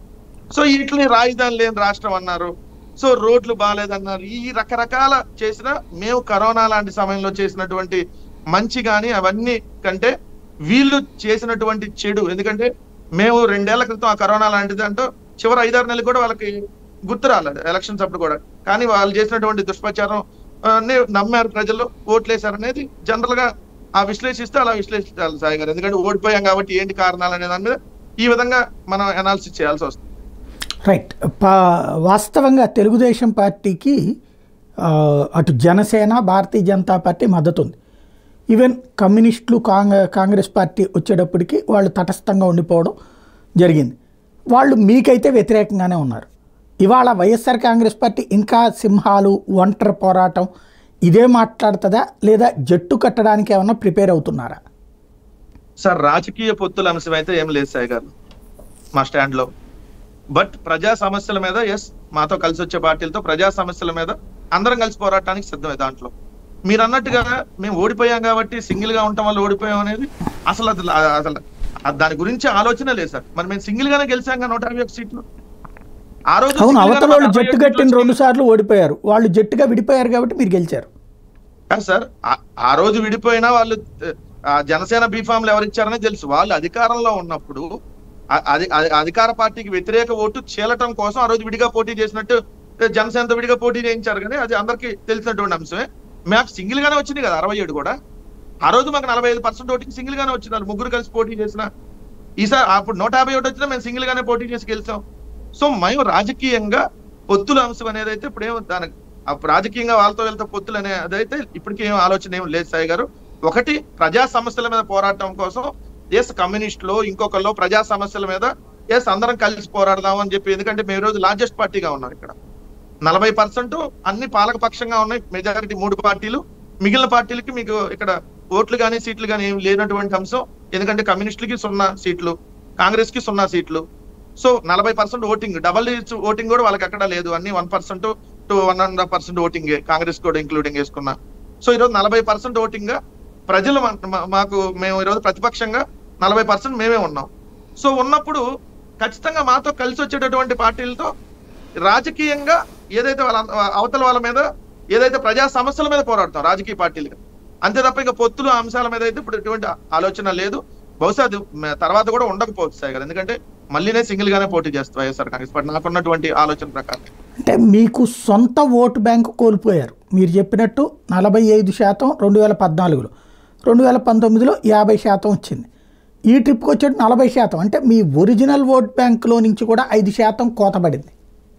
S2: సో వీటిని రాజధాని లేని రాష్ట్రం అన్నారు సో రోడ్లు బాగాలేదన్నారు ఈ రకరకాల చేసిన మేము కరోనా లాంటి సమయంలో చేసినటువంటి మంచి కానీ అవన్నీ కంటే వీళ్ళు చేసినటువంటి చెడు ఎందుకంటే మేము రెండేళ్ల క్రితం ఆ కరోనా లాంటిది అంటూ చివరి ఐదారు నెలలు కూడా వాళ్ళకి గుర్తు రాలేదు ఎలక్షన్స్ అప్పుడు కూడా కానీ వాళ్ళు చేసినటువంటి దుష్ప్రచారం ఆ, ని నమ్మారు ప్రజలు ఓట్లేశారు అనేది జనరల్ గా ఆ విశ్లేషిస్తే అలా విశ్లేషించాలి సాయి గారు ఎందుకంటే ఓడిపోయాం కాబట్టి ఏంటి కారణాలు అనే దాని మీద ఈ విధంగా మనం అనాలిసిస్ చేయాల్సి వస్తుంది
S1: రైట్ పా వాస్తవంగా తెలుగుదేశం పార్టీకి ఆ, అటు జనసేన భారతీయ జనతా పార్టీ మద్దతు ఉంది ఈవెన్ కమ్యూనిస్టులు కాంగ్రె కాంగ్రెస్ పార్టీ వచ్చేటప్పటికి వాళ్ళు తటస్థంగా ఉండిపోవడం జరిగింది వాళ్ళు మీకైతే వ్యతిరేకంగానే ఉన్నారు ఇవాళ వైఎస్ఆర్ కాంగ్రెస్ పార్టీ ఇంకా సింహాలు ఒంటరి పోరాటం ఇదే మాట్లాడుతుందా లేదా జట్టు కట్టడానికి ఏమన్నా ప్రిపేర్ అవుతున్నారా
S2: సార్ రాజకీయ పొత్తుల అంశం అయితే ఏం లేదు సాయి గారు మా స్టాండ్ లో బట్ ప్రజా సమస్యల మీద ఎస్ మాతో కలిసి వచ్చే పార్టీలతో ప్రజా సమస్యల మీద అందరం కలిసి పోరాటానికి సిద్ధమే దాంట్లో మీరు అన్నట్టుగా మేము ఓడిపోయాం కాబట్టి సింగిల్ గా ఉండటం వల్ల ఓడిపోయాం అనేది అసలు అది అసలు ఆ దాని గురించి ఆలోచన లేదు సార్ మరి మేము సింగిల్ గానే గెలిచాం కదా నూట యాభై ఒక సీట్లు ఆ రోజు
S1: అవును
S2: single
S1: అవతల
S2: గానే
S1: వాళ్ళు
S2: నలభై
S1: జట్టు
S2: ఏడు
S1: కట్టిన
S2: సీట్లు
S1: రెండు సార్లు ఓడిపోయారు వాళ్ళు జట్టుగా విడిపోయారు కాబట్టి మీరు గెలిచారు
S2: కాదు సార్ ఆ- ఆ రోజు విడిపోయినా వాళ్ళు ఆ, జనసేన బీఫామ్లు ఎవరు ఇచ్చారనే తెలుసు వాళ్ళు అధికారంలో ఉన్నప్పుడు ఆ- అది అది- అధికార పార్టీకి వ్యతిరేక ఓటు చీలటం కోసం ఆ రోజు విడిగా పోటీ చేసినట్టు ఏ, జనసేనతో విడిగా పోటీ చేయించారు కానీ అది అందరికీ తెలిసినటువంటి అంశమే మ్యాప్ సింగిల్ గానే వచ్చింది కదా అరవై ఏడు కూడా ఆ రోజు మాకు నలభై ఐదు పర్సెంట్ ఓటింగ్ సింగిల్ గానే వచ్చింది వాళ్ళు ముగ్గురు కలిసి పోటీ చేసిన ఈసారి అప్పుడు నూట యాభై ఒకటి వచ్చినా మేము సింగిల్ గానే పోటీ చేసి గెలిచాం సో మేము రాజకీయంగా పొత్తుల అంశం అనేది అయితే ఇప్పుడు ఏమో దానికి అప్పుడు రాజకీయంగా వాళ్ళతో వెళ్తే పొత్తులు అనే అదైతే ఇప్పటికీ ఏం ఆలోచన ఏం లేదు సాయి గారు ఒకటి ప్రజా సమస్యల మీద పోరాటం కోసం ఎస్ కమ్యూనిస్టులు ఇంకొకళ్ళు ప్రజా సమస్యల మీద ఎస్ అందరం కలిసి పోరాడదాం అని చెప్పి ఎందుకంటే మేము ఈ రోజు లార్జెస్ట్ పార్టీగా ఉన్నాం ఇక్కడ నలభై పర్సెంట్ అన్ని పాలక పక్షంగా ఉన్నాయి మెజారిటీ మూడు పార్టీలు మిగిలిన పార్టీలకి మీకు ఇక్కడ ఓట్లు కానీ సీట్లు కానీ ఏం లేనటువంటి అంశం ఎందుకంటే కమ్యూనిస్టులకి సున్నా సీట్లు కాంగ్రెస్ కి సున్నా సీట్లు సో నలభై percent voting double digit voting కూడా వాళ్ళకి అక్కడ లేదు అన్ని one percent to one and half percent voting Congress కూడా ఇంక్లూడింగ్ వేసుకున్నా సో ఈరోజు నలభై పర్సెంట్ ఓటింగ్ గా ప్రజలు మా- మా- మాకు మేము ఈరోజు ప్రతిపక్షంగా నలభై పర్సెంట్ మేమే ఉన్నాం సో ఉన్నప్పుడు ఖచ్చితంగా మాతో కలిసి వచ్చేటటువంటి పార్టీలతో రాజకీయంగా ఏదైతే వాళ్ళ అవతల వాళ్ళ మీద ఏదైతే ప్రజా సమస్యల మీద పోరాడతాం రాజకీయ పార్టీలుగా అంతే తప్ప ఇంకా పొత్తులు అంశాల మీద అయితే ఇప్పుడు ఎటువంటి ఆలోచన లేదు బహుశా అది మ- తర్వాత కూడా ఉండకపోవచ్చు సార్ గారు ఎందుకంటే మళ్ళీనే సింగిల్ గానే పోటీ చేస్తాం వైఎస్ఆర్ కాంగ్రెస్ పార్టీ నాకున్నటువంటి ఆలోచన ప్రకారం
S1: అంటే మీకు సొంత ఓటు బ్యాంకు కోల్పోయారు మీరు చెప్పినట్టు నలభై ఐదు శాతం రెండు వేల పద్నాలుగులో రెండు వేల పంతొమ్మిదిలో యాభై శాతం వచ్చింది ఈ ట్రిప్కి వచ్చేటి నలభై శాతం అంటే మీ ఒరిజినల్ ఓట్ బ్యాంకులో నుంచి కూడా ఐదు శాతం కోతపడింది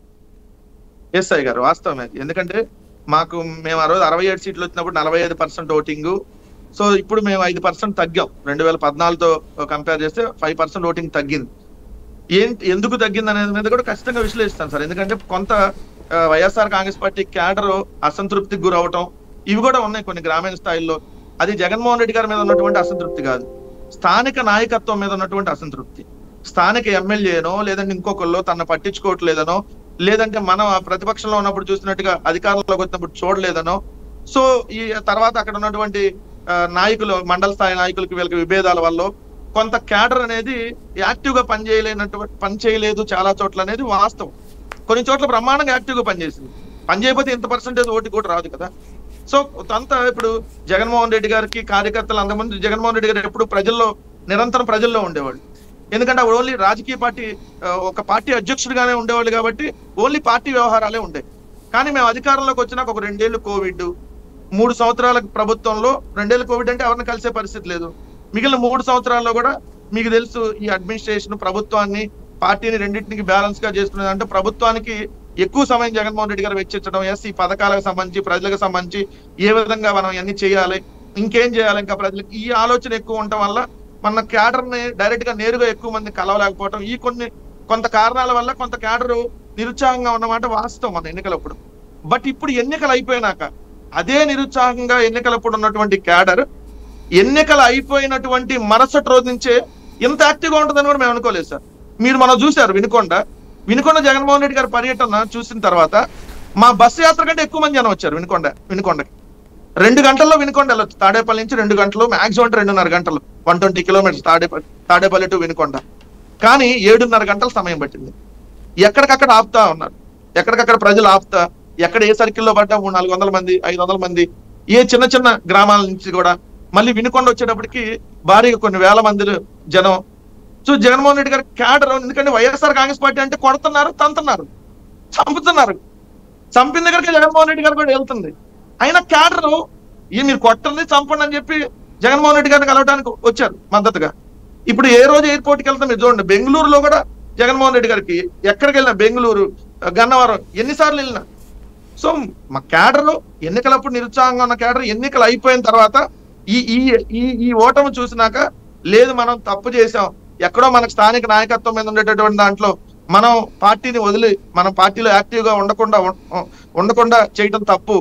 S2: ఎస్ ఐ గారు వాస్తవమే అది. ఎందుకంటే మాకు మేము ఆ రోజు అరవై ఏడు సీట్లు వచ్చినప్పుడు నలభై ఐదు పర్సెంట్ ఓటింగ్ సో ఇప్పుడు మేము ఐదు పర్సెంట్ తగ్గాం రెండు వేల పద్నాలుగుతో కంపేర్ చేస్తే ఫైవ్ పర్సెంట్ ఓటింగ్ తగ్గింది ఏంటి ఎందుకు తగ్గింది అనేది మీద కూడా ఖచ్చితంగా విశ్లేషిస్తాను సార్ ఎందుకంటే కొంత ఆ, వైఎస్ఆర్ కాంగ్రెస్ పార్టీ క్యాడర్ అసంతృప్తికి గురవటం ఇవి కూడా ఉన్నాయి కొన్ని గ్రామీణ స్థాయిల్లో అది జగన్మోహన్ రెడ్డి గారి మీద ఉన్నటువంటి అసంతృప్తి కాదు స్థానిక నాయకత్వం మీద ఉన్నటువంటి అసంతృప్తి స్థానిక ఎమ్మెల్యేనో లేదంటే ఇంకొకళ్ళు తన పట్టించుకోవట్లేదనో లేదంటే మనం ఆ ప్రతిపక్షంలో ఉన్నప్పుడు చూసినట్టుగా అధికారంలోకి వచ్చినప్పుడు చూడలేదనో సో ఈ తర్వాత అక్కడ ఉన్నటువంటి ఆ, నాయకులు మండల స్థాయి నాయకులకి వీళ్ళకి విభేదాల వల్ల కొంత క్యాడర్ అనేది యాక్టివ్ గా పనిచేయలేనటువంటి పని చేయలేదు చాలా చోట్ల అనేది వాస్తవం కొన్ని చోట్ల బ్రహ్మాండంగా యాక్టివ్ గా పనిచేసింది పని చేయకపోతే ఇంత పర్సెంటేజ్ ఓటు కూడా రాదు కదా సో అంతా ఇప్పుడు జగన్మోహన్ రెడ్డి గారికి కార్యకర్తలు అంతమంది జగన్మోహన్ రెడ్డి గారు ఎప్పుడు ప్రజల్లో నిరంతరం ప్రజల్లో ఉండేవాళ్ళు ఎందుకంటే ఓన్లీ రాజకీయ పార్టీ ఆ, ఒక పార్టీ అధ్యక్షుడిగానే ఉండేవాళ్ళు కాబట్టి ఓన్లీ పార్టీ వ్యవహారాలే ఉంటాయి కానీ మేము అధికారంలోకి వచ్చినాక ఒక రెండేళ్లు కోవిడ్ మూడు సంవత్సరాల ప్రభుత్వంలో రెండేళ్లు కోవిడ్ అంటే ఎవరిని కలిసే పరిస్థితి లేదు మిగిలిన మూడు సంవత్సరాల్లో కూడా మీకు తెలుసు ఈ అడ్మినిస్ట్రేషన్ ప్రభుత్వాన్ని పార్టీని రెండింటికి బ్యాలెన్స్ గా చేసుకునేది అంటే ప్రభుత్వానికి ఎక్కువ సమయం జగన్మోహన్ రెడ్డి గారు వెచ్చించడం ఎస్ ఈ పథకాలకు సంబంధించి ప్రజలకు సంబంధించి ఏ విధంగా మనం ఇవన్నీ చేయాలి ఇంకేం చేయాలి ఇంకా ప్రజలకు ఈ ఆలోచన ఎక్కువ ఉండటం వల్ల మన క్యాడర్ ని డైరెక్ట్ గా నేరుగా ఎక్కువ మంది కలవలేకపోవడం ఈ కొన్ని కొంత కారణాల వల్ల కొంత క్యాడర్ నిరుత్సాహంగా ఉన్నమాట వాస్తవం మన ఎన్నికలప్పుడు బట్ ఇప్పుడు ఎన్నికలు అయిపోయినాక అదే నిరుత్సాహంగా ఎన్నికలప్పుడు ఉన్నటువంటి క్యాడర్ ఎన్నికలు అయిపోయినటువంటి మరుసటి రోజు నుంచే ఇంత యాక్టివ్ గా ఉంటుందని కూడా మేము అనుకోలేదు సార్ మీరు మనం చూశారు వినుకొండ వినుకొండ జగన్మోహన్ రెడ్డి గారి పర్యటన చూసిన తర్వాత మా బస్సు యాత్ర కంటే ఎక్కువ మంది జనం వచ్చారు వినుకొండ వినుకొండకి రెండు గంటల్లో వినుకొండ వెళ్ళొచ్చు తాడేపల్లి నుంచి రెండు గంటలు మాక్సిమం అంటే రెండున్నర గంటలు one twenty kilometres Tadepalli Tadepalli to Vinukonda కానీ ఏడున్నర గంటల సమయం పట్టింది ఎక్కడికక్కడ ఆపుతా ఉన్నారు ఎక్కడికక్కడ ప్రజలు ఆపుతా ఎక్కడ ఏ సర్కిల్లో పడ్డా మూడు నాలుగు వందల మంది ఐదు వందల మంది ఏ చిన్న చిన్న గ్రామాల నుంచి కూడా మళ్ళీ వినుకొండ వచ్చేటప్పటికి భారీగా కొన్ని వేల మంది జనం సో జగన్మోహన్ రెడ్డి గారి క్యాడర్ ఎందుకంటే వైఎస్ఆర్ కాంగ్రెస్ పార్టీ అంటే కొడుతున్నారు తంతున్నారు చంపుతున్నారు చంపిన దగ్గరికి జగన్మోహన్ రెడ్డి గారు కూడా వెళ్తుంది అయినా క్యాడర్ ఈ మీరు కొట్టండి చంపండి అని చెప్పి జగన్మోహన్ రెడ్డి గారిని కలవడానికి వచ్చారు మద్దతుగా ఇప్పుడు ఏ రోజు ఎయిర్పోర్ట్కి వెళ్తాం మీరు చూడండి బెంగళూరులో కూడా జగన్మోహన్ రెడ్డి గారికి ఎక్కడికి వెళ్ళినా బెంగళూరు గన్నవరం ఎన్నిసార్లు వెళ్ళినా సో మా క్యాడర్ ఎన్నికలప్పుడు నిరుత్సాహంగా ఉన్న క్యాడర్ ఎన్నికలు అయిపోయిన తర్వాత ఈ ఈ ఈ ఈ ఓటమి చూసినాక లేదు మనం తప్పు చేసాం ఎక్కడో మనకు స్థానిక నాయకత్వం మీద ఉండేటటువంటి దాంట్లో మనం పార్టీని వదిలి మనం పార్టీలో యాక్టివ్ గా ఉండకుండా ఉం- ఉండకుండా చేయటం తప్పు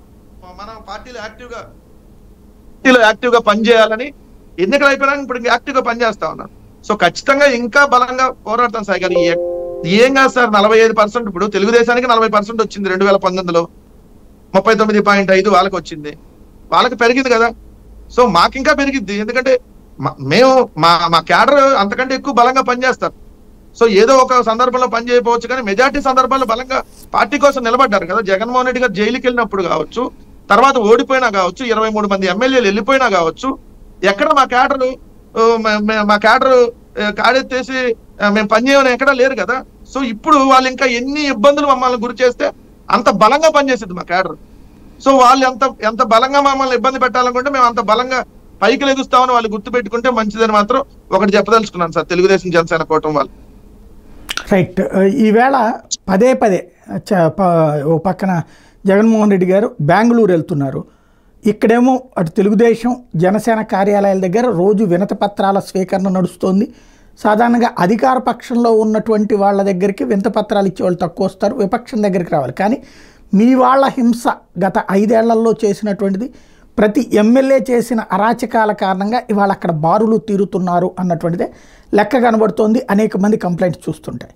S2: మనం పార్టీలో యాక్టివ్ గా పార్టీలో యాక్టివ్ గా పనిచేయాలని ఎన్నికలు అయిపోయినాక ఇప్పుడు యాక్టివ్ గా పనిచేస్తా ఉన్నాం సో ఖచ్చితంగా ఇంకా బలంగా పోరాడతాం సాయి గారు ఈ ఏం కాదు సార్ నలభై ఐదు పర్సెంట్ ఇప్పుడు తెలుగుదేశానికి నలభై పర్సెంట్ వచ్చింది రెండు వేల పంతొమ్మిదిలో ముప్పై తొమ్మిది పాయింట్ ఐదు వాళ్ళకి వచ్చింది వాళ్ళకి పెరిగింది కదా సో మాకు ఇంకా పెరిగిద్ది ఎందుకంటే మా- మేము మా మా క్యాడర్ అంతకంటే ఎక్కువ బలంగా పనిచేస్తారు సో ఏదో ఒక సందర్భంలో పని చేయకపోవచ్చు కానీ మెజార్టీ సందర్భాల్లో బలంగా పార్టీ కోసం నిలబడ్డారు కదా జగన్మోహన్ రెడ్డి గారు జైలుకి వెళ్ళినప్పుడు కావచ్చు తర్వాత ఓడిపోయినా కావచ్చు ఇరవై మూడు మంది ఎమ్మెల్యేలు వెళ్ళిపోయినా కావచ్చు ఎక్కడ మా క్యాడర్ మా క్యాడర్ కాడెత్తేసి ఆ, మేము పనిచేయమని ఎక్కడా లేరు కదా సో ఇప్పుడు వాళ్ళు ఇంకా ఎన్ని ఇబ్బందులు మమ్మల్ని గురి చేస్తే అంత బలంగా పనిచేసింది మా క్యాడర్ సో వాళ్ళు ఎంత ఎంత బలంగా మమ్మల్ని ఇబ్బంది పెట్టాలనుకుంటే మేము అంత బలంగా పైకి లెగుస్తామని వాళ్ళు గుర్తు పెట్టుకుంటే మంచిదని మాత్రం ఒకటి చెప్పదలుచుకున్నాను సార్ తెలుగుదేశం జనసేన కూటమి వాళ్ళు
S1: రైట్ ఈవేళ పదే పదే చ- ప- ఓ పక్కన జగన్మోహన్ రెడ్డి గారు బెంగళూరు వెళ్తున్నారు ఇక్కడేమో అటు తెలుగుదేశం జనసేన కార్యాలయాల దగ్గర రోజు వినతి పత్రాల స్వీకరణ నడుస్తోంది సాధారణంగా అధికార పక్షంలో ఉన్నటువంటి వాళ్ళ దగ్గరికి వినతి పత్రాలు ఇచ్చే వాళ్ళు తక్కువ వస్తారు విపక్షం దగ్గరికి రావాలి కానీ మీ వాళ్ళ హింస గత ఐదేళ్లలో చేసినటువంటిది ప్రతి ఎమ్మెల్యే చేసిన అరాచకాల కారణంగా ఇవాళ అక్కడ బారులు తీరుతున్నారు అన్నటువంటిదే లెక్క కనబడుతోంది అనేక మంది కంప్లైంట్స్ చూస్తుంటాయి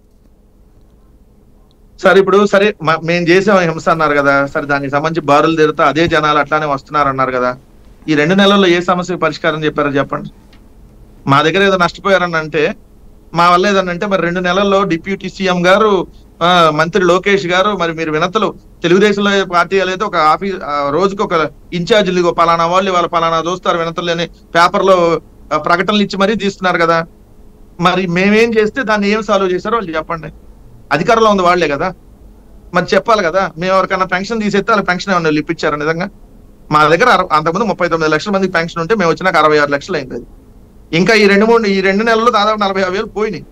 S2: సార్ ఇప్పుడు సరే మ- మేము చేసాం హింస అన్నారు కదా సరే దానికి సంబంధించి బారులు తిరుగుతా అదే జనాలు అట్లానే వస్తున్నారు అన్నారు కదా ఈ రెండు నెలల్లో ఏ సమస్యకు పరిష్కారం చెప్పారో చెప్పండి మా దగ్గర ఏదో నష్టపోయారని అంటే మా వల్ల ఏదన్నా అంటే మరి రెండు నెలల్లో డిప్యూటీ సీఎం గారు ఆ, మంత్రి లోకేష్ గారు మరి మీరు వినతలు తెలుగుదేశంలో పార్టీ అయితే ఒక ఆఫీస్ ఆ, రోజుకి ఒక ఇన్ఛార్జీలు ఇగో పలానా వాళ్ళు వాళ్ళ పలానా దోస్తారు వినతలు అని పేపర్ లో ఆ, ప్రకటనలు ఇచ్చి మరీ తీస్తున్నారు కదా మరి మేమేం చేస్తే దాన్ని ఏం సాల్వ్ చేశారో వాళ్ళు చెప్పండి అధికారంలో ఉంది వాళ్లే కదా మరి చెప్పాలి కదా మేము ఎవరికైనా పెన్షన్ తీసేస్తే వాళ్ళకి పెన్షన్ ఏమన్నా వీళ్ళు ఇప్పించారు నిజంగా మా దగ్గర అర- అంతకుముందు ముప్పై తొమ్మిది లక్షల మందికి పెన్షన్ ఉంటే మేము వచ్చినాక అరవై ఆరు లక్షలు అయింది అది ఇంకా ఈ రెండు మూడు ఈ రెండు నెలల్లో దాదాపు నలభై యాభై వేలు పోయినాయి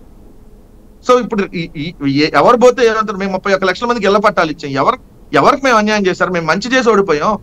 S2: సో ఇప్పుడు ఈ- ఈ- ఈ- ఎవరు పోతే ఏమంటారు మేము ముప్పై ఒక్క లక్షల మందికి ఇళ్ల పట్టాలు ఇచ్చాం ఎవరు ఎవరికి మేము అన్యాయం చేశారు మేము మంచి చేసి ఓడిపోయాం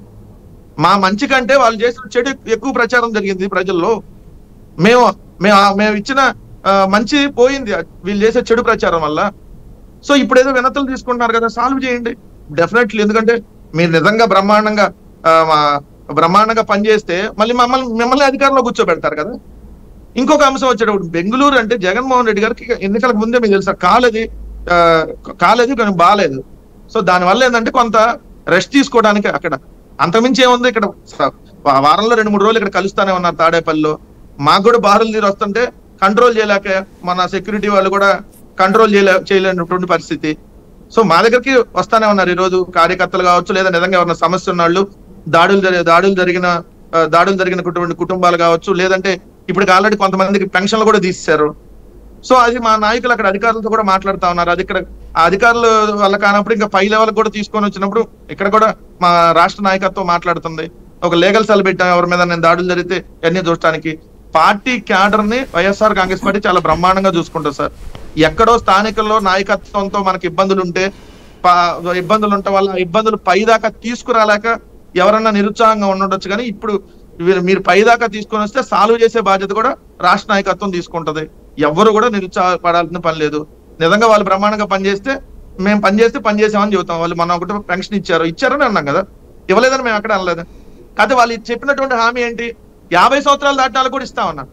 S2: మా మంచి కంటే వాళ్ళు చేసిన చెడు ఎక్కువ ప్రచారం జరిగింది ప్రజల్లో మేము మేము ఆ- మేము ఇచ్చిన ఆ, మంచి పోయింది వీళ్ళు చేసే చెడు ప్రచారం వల్ల సో ఇప్పుడు ఏదో వినతులు తీసుకుంటున్నారు కదా సాల్వ్ చేయండి డెఫినెట్లీ ఎందుకంటే మీరు నిజంగా బ్రహ్మాండంగా ఆ, మా- బ్రహ్మాండంగా పనిచేస్తే మళ్ళీ మమ్మల్ని మిమ్మల్ని అధికారంలో కూర్చోబెడతారు కదా ఇంకొక అంశం వచ్చేటప్పుడు బెంగళూరు అంటే జగన్మోహన్ రెడ్డి గారికి ఎన్నికలకు ముందే మీకు తెలుసా కాలేది ఆ, కాలేదు కానీ బాగాలేదు సో దానివల్ల ఏంటంటే కొంత రెస్ట్ తీసుకోవడానికి అక్కడ అంతకుమించి ఏముంది ఇక్కడ స- వా- వారంలో రెండు మూడు రోజులు ఇక్కడ కలుస్తానే ఉన్నారు తాడేపల్లిలో మాకు కూడా బారులు తీరు వస్తుంటే కంట్రోల్ చేయలేక మన సెక్యూరిటీ వాళ్ళు కూడా కంట్రోల్ చేయలే చేయలేనటువంటి పరిస్థితి సో మా దగ్గరికి వస్తానే ఉన్నారు ఈ రోజు కార్యకర్తలు కావచ్చు లేదా నిజంగా ఎవరైనా సమస్య ఉన్న వాళ్ళు దాడులు జరి దాడులు జరిగిన ఆ, దాడులు జరిగినటువంటి కుటుంబాలు కావచ్చు లేదంటే ఇప్పటికి ఆల్రెడీ కొంతమందికి పెన్షన్లు కూడా తీసేశారు సో అది మా నాయకులు అక్కడ అధికారులతో కూడా మాట్లాడుతా ఉన్నారు అది ఇక్కడ ఆ అధికారులు వల్ల కానప్పుడు ఇంకా పై లెవెల్ కూడా తీసుకొని వచ్చినప్పుడు ఇక్కడ కూడా మా రాష్ట్ర నాయకత్వం మాట్లాడుతుంది ఒక లీగల్ సెల్ పెట్టాం ఎవరి మీద నేను దాడులు జరిగితే అన్ని చూడటానికి పార్టీ క్యాడర్ ని వైఎస్ఆర్ కాంగ్రెస్ పార్టీ చాలా బ్రహ్మాండంగా చూసుకుంటుంది సార్ ఎక్కడో స్థానికుల్లో నాయకత్వంతో మనకి ఇబ్బందులు ఉంటే పా- ఇబ్బందులు ఉండటం వల్ల ఆ ఇబ్బందులు పైదాకా తీసుకురాలేక ఎవరన్నా నిరుత్సాహంగా ఉండొచ్చు కానీ ఇప్పుడు వీరు- మీరు పైదాకా తీసుకొని వస్తే సాల్వ్ చేసే బాధ్యత కూడా రాష్ట్ర నాయకత్వం తీసుకుంటది ఎవ్వరు కూడా నిరుత్సాహపడాల్సిన పని లేదు నిజంగా వాళ్ళు బ్రహ్మాండంగా పనిచేస్తే మేము పని చేస్తే పని చేసామని చెబుతాం వాళ్ళు మనం ఒకటి పెన్షన్ ఇచ్చారు ఇచ్చారని అన్నాం కదా ఇవ్వలేదని మేము అక్కడ అనలేదు కాకపోతే వాళ్ళు చెప్పినటువంటి హామీ ఏంటి యాభై సంవత్సరాలు దాటాలు కూడా ఇస్తామన్నారు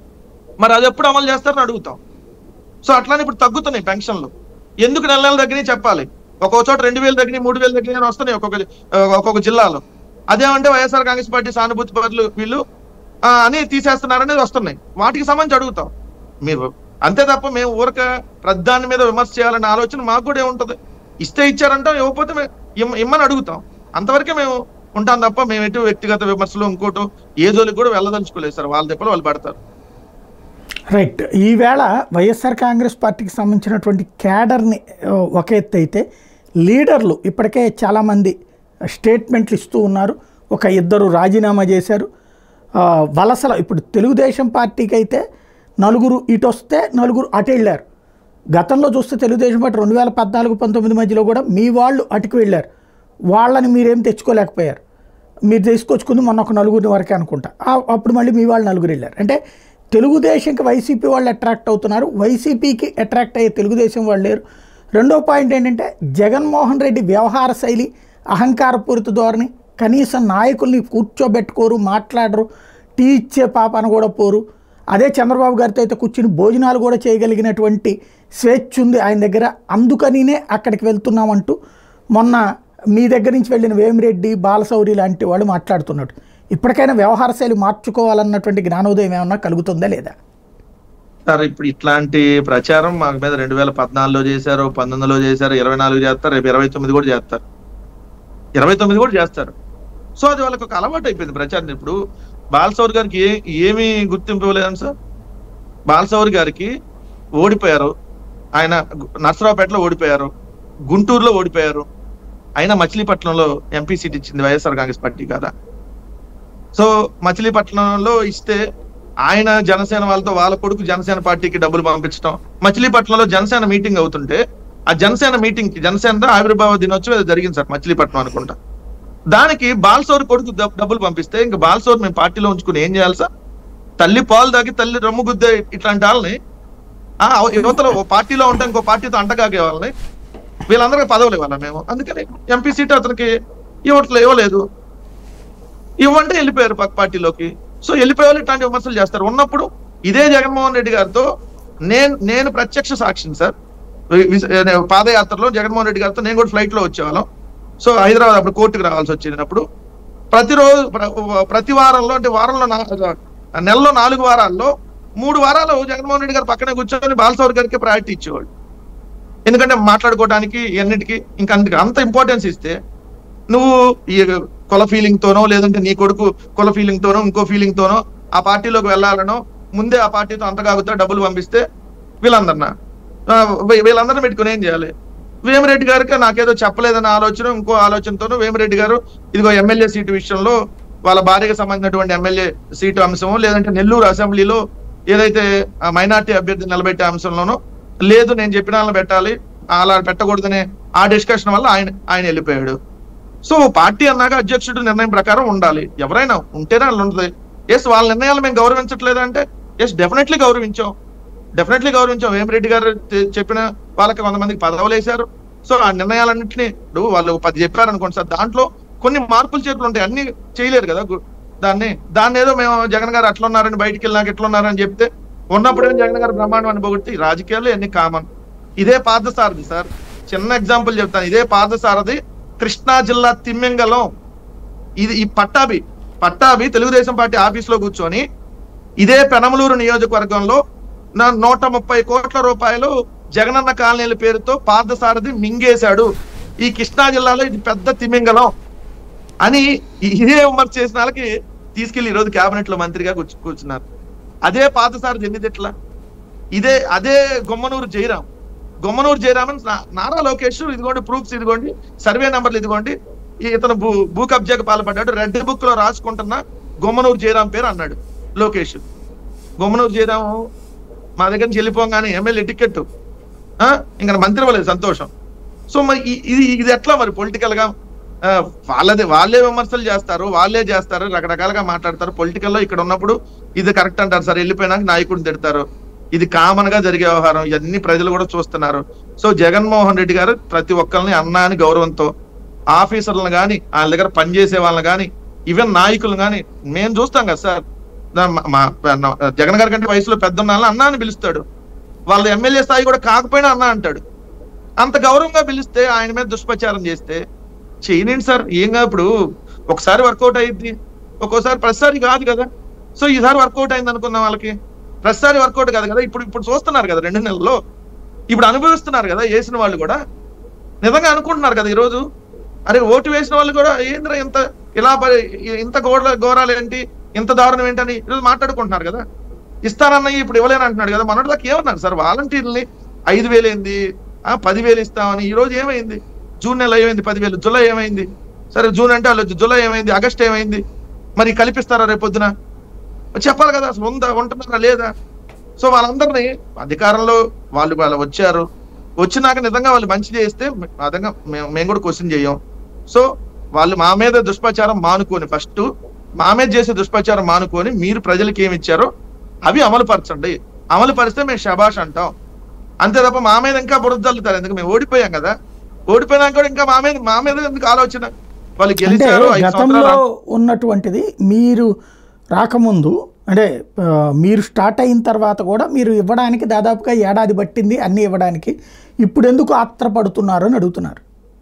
S2: మరి అది ఎప్పుడు అమలు చేస్తారని అడుగుతాం సో అట్లానే ఇప్పుడు తగ్గుతున్నాయి పెన్షన్లు ఎందుకు నెల నెల దగ్గర చెప్పాలి ఒక్కొక్క చోట రెండు వేలు దగ్గర మూడు వేలు దగ్గర వస్తున్నాయి ఒక్కొక్క ఆ, ఒక్కొక్క జిల్లాలో అదేమంటే వైఎస్ఆర్ కాంగ్రెస్ పార్టీ సానుభూతి పరులు వీళ్ళు ఆ, అని తీసేస్తున్నారనేది వస్తున్నాయి వాటికి సంబంధించి అడుగుతాం మీరు అంతే తప్ప మేము ఊరక ప్రధాని మీద విమర్శ చేయాలనే ఆలోచన మాకు కూడా ఏముంటది ఇస్తే ఇచ్చారంటాం ఇవ్వకపోతే మేము ఇమ్మ- ఇమ్మని అడుగుతాం అంతవరకే మేము ఉంటాం తప్ప మేము ఎటు వ్యక్తిగత విమర్శలు ఇంకోటో ఏ జోలికి కూడా వెళ్ళదలుచుకోలేదు సార్ వాళ్ళ దెబ్బలు వాళ్ళు పడతారు
S1: రైట్ ఈవేళ వైఎస్ఆర్ కాంగ్రెస్ పార్టీకి సంబంధించినటువంటి క్యాడర్ని ఆ, ఒక ఎత్తు అయితే లీడర్లు ఇప్పటికే చాలామంది స్టేట్మెంట్లు ఇస్తూ ఉన్నారు ఒక ఇద్దరు రాజీనామా చేశారు ఆ, వలసల ఇప్పుడు తెలుగుదేశం పార్టీకి అయితే నలుగురు ఇటు వస్తే నలుగురు అటు వెళ్ళారు గతంలో చూస్తే తెలుగుదేశం పార్టీ రెండు వేల పద్నాలుగు పంతొమ్మిది మధ్యలో కూడా మీ వాళ్ళు అటుకు వెళ్ళారు వాళ్ళని మీరేం తెచ్చుకోలేకపోయారు మీరు తీసుకొచ్చుకుంది మొన్న ఒక నలుగురిని వరకే అనుకుంటా ఆ- అప్పుడు మళ్ళీ మీ వాళ్ళు నలుగురు వెళ్ళారు అంటే తెలుగుదేశంకి వైసీపీ వాళ్ళు అట్రాక్ట్ అవుతున్నారు వైసీపీకి అట్రాక్ట్ అయ్యే తెలుగుదేశం వాళ్ళు లేరు రెండో పాయింట్ ఏంటంటే జగన్మోహన్ రెడ్డి వ్యవహార శైలి అహంకారపూరిత ధోరణి కనీసం నాయకుల్ని కూర్చోబెట్టుకోరు మాట్లాడరు టీ ఇచ్చే పాపన కూడా పోరు అదే చంద్రబాబు గారితో అయితే కూర్చుని భోజనాలు కూడా చేయగలిగినటువంటి స్వేచ్ఛ ఉంది ఆయన దగ్గర అందుకనినే అక్కడికి వెళ్తున్నామంటూ మొన్న మీ దగ్గర నుంచి వెళ్ళిన వేమిరెడ్డి బాలశౌరి లాంటి వాళ్ళు మాట్లాడుతున్నాడు ఇప్పటికైనా వ్యవహార శైలి మార్చుకోవాలన్నటువంటి జ్ఞానోదయం ఏమన్నా కలుగుతుందా లేదా
S2: సార్ ఇప్పుడు ఇట్లాంటి ప్రచారం మా మీద రెండు వేల పద్నాలుగులో చేశారు పంతొమ్మిదిలో చేశారు ఇరవై నాలుగు చేస్తారు రేపు ఇరవై తొమ్మిది కూడా చేస్తారు ఇరవై తొమ్మిది కూడా చేస్తారు సో అది వాళ్ళకి ఒక అలవాటు అయిపోయింది ప్రచారం ఇప్పుడు బాలసౌర్ గారికి ఏ ఏమి గుర్తింపు ఇవ్వలేదని సార్ బాలసౌర్ గారికి ఓడిపోయారు ఆయన గు- నర్సరావుపేటలో ఓడిపోయారు గుంటూరులో ఓడిపోయారు అయినా మచిలీపట్నంలో ఎంపీ సీట్ ఇచ్చింది వైఎస్ఆర్ కాంగ్రెస్ పార్టీ కదా సో మచిలీపట్నంలో ఇస్తే ఆయన జనసేన వాళ్ళతో వాళ్ళ కొడుకు జనసేన పార్టీకి డబ్బులు పంపించడం మచిలీపట్నంలో జనసేన మీటింగ్ అవుతుంటే ఆ జనసేన మీటింగ్ కి జనసేన ఆవిర్భావ దినోత్సవం ఏదో జరిగింది సార్ మచిలీపట్నం అనుకుంటా దానికి బాల్సోర్ కొడుకు డబ్- డబ్బులు పంపిస్తే ఇంకా బాల్సోర్ మేము పార్టీలో ఉంచుకుని ఏం చేయాలి సార్ తల్లి పాలు దాగి తల్లి రమ్ము గుద్దే ఇట్లాంటి వాళ్ళని ఆ యువతలో ఓ పార్టీలో ఉంటే ఇంకో పార్టీతో అంటగాగే వాళ్ళని వీళ్ళందరికీ పదవులు ఇవ్వాలి మేము అందుకని ఎంపీ సీట్ అతనికి ఇవ్వట్లే ఇవ్వలేదు ఇవ్వంటే వెళ్ళిపోయారు పక్క పార్టీలోకి సో వెళ్ళిపోయే వాళ్ళు ఇట్లాంటి విమర్శలు చేస్తారు ఉన్నప్పుడు ఇదే జగన్మోహన్ రెడ్డి గారితో నేను నేను ప్రత్యక్ష సాక్షిని సార్ వి- వి- నేను పాదయాత్రలో జగన్మోహన్ రెడ్డి గారితో నేను కూడా ఫ్లైట్ లో వచ్చేవాళ్ళం సో హైదరాబాద్ అప్పుడు కోర్టుకు రావాల్సి వచ్చినప్పుడు ప్రతిరోజు ప్ర- ప్రతి వారంలో అంటే వారంలో నా- నెలలో నాలుగు వారాల్లో మూడు వారాలు జగన్మోహన్ రెడ్డి గారు పక్కనే కూర్చొని బాలసౌర్ గారికి ప్రయారిటీ ఇచ్చేవాళ్ళు ఎందుకంటే మాట్లాడుకోవడానికి ఎన్నిటికి ఇంకా అందుకే అంత ఇంపార్టెన్స్ ఇస్తే నువ్వు ఈ కుల ఫీలింగ్ తోనో లేదంటే నీ కొడుకు కుల ఫీలింగ్ తోనో ఇంకో ఫీలింగ్ తోనో ఆ పార్టీలోకి వెళ్ళాలనో ముందే ఆ పార్టీతో అంతగాగుతా డబ్బులు పంపిస్తే వీళ్ళందరినా ఆ, వీ- వీళ్ళందరిని పెట్టుకుని ఏం చేయాలి వేమిరెడ్డి గారికి నాకేదో చెప్పలేదన్న ఆలోచన ఇంకో ఆలోచనతోనూ వేమిరెడ్డి గారు ఇదిగో ఎమ్మెల్యే సీటు విషయంలో వాళ్ళ భార్యకు సంబంధించినటువంటి ఎమ్మెల్యే సీటు అంశం లేదంటే నెల్లూరు అసెంబ్లీలో ఏదైతే మైనార్టీ అభ్యర్థి నిలబెట్టే అంశంలోనో లేదు నేను చెప్పిన వాళ్ళని పెట్టాలి అలా పెట్టకూడదనే ఆ డిస్కషన్ వల్ల ఆయన ఆయన వెళ్ళిపోయాడు సో పార్టీ అన్నాక అధ్యక్షుడు నిర్ణయం ప్రకారం ఉండాలి ఎవరైనా ఉంటేనే వాళ్ళు ఉంటుంది ఎస్ వాళ్ళ నిర్ణయాలు మేము గౌరవించట్లేదు అంటే ఎస్ డెఫినెట్లీ గౌరవించాం డెఫినెట్లీ గౌరవించాం వేమిరెడ్డి గారు చె- చెప్పిన వాళ్ళకి కొంతమందికి పదవులు వేశారు సో ఆ నిర్ణయాలన్నింటినీ ఇప్పుడు వాళ్ళు పది చెప్పారు అనుకోండి సార్ దాంట్లో కొన్ని మార్పులు చేతులు ఉంటాయి అన్ని చేయలేరు కదా గు- దాన్ని దాన్ని ఏదో మేము జగన్ గారు అట్లా ఉన్నారని బయటికి వెళ్ళినాక ఎట్లా ఉన్నారని చెప్తే ఉన్నప్పుడే జగన్ గారు బ్రహ్మాండం అని పొగిడితే ఈ రాజకీయాల్లో ఎన్ని కామన్ ఇదే పార్థసారథి సార్ చిన్న ఎగ్జాంపుల్ చెప్తాను ఇదే పార్థసారథి కృష్ణా జిల్లా తిమ్మెంగలం ఇది ఈ పట్టాభి పట్టాభి తెలుగుదేశం పార్టీ ఆఫీస్ లో కూర్చొని ఇదే పెనమలూరు నియోజకవర్గంలో నా నూట ముప్పై కోట్ల రూపాయలు జగనన్న కాలనీల పేరుతో పార్థసారథి మింగేశాడు ఈ కృష్ణా జిల్లాలో ఇది పెద్ద తిమింగలం అని ఇదే విమర్శ చేసిన వాళ్ళకి తీసుకెళ్లి ఈరోజు కేబినెట్ లో మంత్రిగా కూర్చు కూర్చున్నారు అదే పార్థసారథి ఎన్ని తిట్ల ఇదే అదే గొమ్మనూరు జయరాం గొమ్మనూరు జయరామన్ నా- నారా లోకేష్ ఇదిగోండి ప్రూఫ్స్ ఇదిగోండి సర్వే నంబర్లు ఇదిగోండి ఈ ఇతను భూ భూ కబ్జాకు పాల్పడ్డాడు రెడ్ బుక్ లో రాసుకుంటున్న గొమ్మనూరు జయరాం పేరు అన్నాడు లోకేష్ గొమ్మనూరు జయరాం మా దగ్గర నుంచి వెళ్ళిపోగానే ఎమ్మెల్యే టికెట్ ఇంకా మంత్రి అవ్వలేదు సంతోషం సో మరి ఈ- ఇది ఇది ఎట్లా మరి పొలిటికల్ గా ఆ, వాళ్ళదే వాళ్ళే విమర్శలు చేస్తారు వాళ్ళే చేస్తారు రకరకాలుగా మాట్లాడతారు పొలిటికల్ లో ఇక్కడ ఉన్నప్పుడు ఇది కరెక్ట్ అంటారు సార్ వెళ్ళిపోయినాక నాయకుడిని తిడతారు ఇది కామన్ గా జరిగే వ్యవహారం ఇవన్నీ ప్రజలు కూడా చూస్తున్నారు సో జగన్మోహన్ రెడ్డి గారు ప్రతి ఒక్కరిని అన్నా అని గౌరవంతో ఆఫీసర్లను కానీ వాళ్ళ దగ్గర పనిచేసే వాళ్ళని కానీ ఈవెన్ నాయకులను కానీ మేము చూస్తాం కదా సార్ దా- మా- మా నా- జగన్ గారి కంటే వయసులో పెద్ద ఉన్న వాళ్ళని అన్నా అని పిలుస్తాడు వాళ్ళ ఎమ్మెల్యే స్థాయి కూడా కాకపోయినా అన్నా అంటాడు అంత గౌరవంగా పిలిస్తే ఆయన మీద దుష్ప్రచారం చేస్తే చేయలేండి సార్ ఏం కాదు ఇప్పుడు ఒకసారి వర్కౌట్ అయ్యింది ఒక్కోసారి ప్రతిసారి కాదు కదా సో ఈసారి వర్కౌట్ అయింది అనుకున్న వాళ్ళకి ప్రతిసారి వర్కౌట్ కాదు కదా ఇప్పుడు ఇప్పుడు చూస్తున్నారు కదా రెండు నెలల్లో ఇప్పుడు అనుభవిస్తున్నారు కదా వేసిన వాళ్ళు కూడా నిజంగా అనుకుంటున్నారు కదా ఈరోజు అరే ఓటు వేసిన వాళ్ళు కూడా ఏంద్రా ఇంత ఇలా పరి- ఇంత గోడ ఘోరాలు ఏంటి ఇంత దారుణం ఏంటని ఈరోజు మాట్లాడుకుంటున్నారు కదా ఇస్తానన్నయ్య ఇప్పుడు ఇవ్వలేను అంటున్నాడు కదా మొన్నటిదాకా ఏమన్నారు సార్ వాలంటీర్ని ఐదు వేలు ఏంది ఆ పదివేలు ఇస్తామని ఈ రోజు ఏమైంది జూన్ నెల ఏమైంది పదివేలు జూలై ఏమైంది సరే జూన్ అంటే వాళ్ళు జూలై ఏమైంది ఆగస్ట్ ఏమైంది మరి కల్పిస్తారా రేపు పొద్దున చెప్పాలి కదా అసలు ఉందా ఉంటున్నారా లేదా సో వాళ్ళందరినీ అధికారంలో వాళ్ళు వాళ్ళు వచ్చారు వచ్చినాక నిజంగా వాళ్ళు మంచి చేస్తే అదంగా మేము మేము కూడా క్వశ్చన్ చేయం సో వాళ్ళు మా మీద దుష్ప్రచారం మానుకొని ఫస్ట్ మా మీద చేసే దుష్ప్రచారం మానుకొని మీరు ప్రజలకు ఏమి ఇచ్చారో అవి అమలు పరచండి అమలు పరిస్తే మేము శబాష్ అంటాం అంతే తప్ప మా మీద ఇంకా బురద చల్లుతారు ఎందుకు మేము ఓడిపోయాం కదా ఓడిపోయినాక కూడా ఇంకా మా మీద మా మీద ఎందుకు ఆలోచన వాళ్ళు
S1: అంటే
S2: గెలిచారు ఐదు
S1: గతంలో
S2: సంవత్సరాలు
S1: ఉన్నటువంటిది మీరు రాకముందు అంటే ఆ, మీరు స్టార్ట్ అయిన తర్వాత కూడా మీరు ఇవ్వడానికి దాదాపుగా ఏడాది పట్టింది అన్నీ ఇవ్వడానికి ఇప్పుడు ఎందుకు ఆత్రపడుతున్నారు అని అడుగుతున్నారు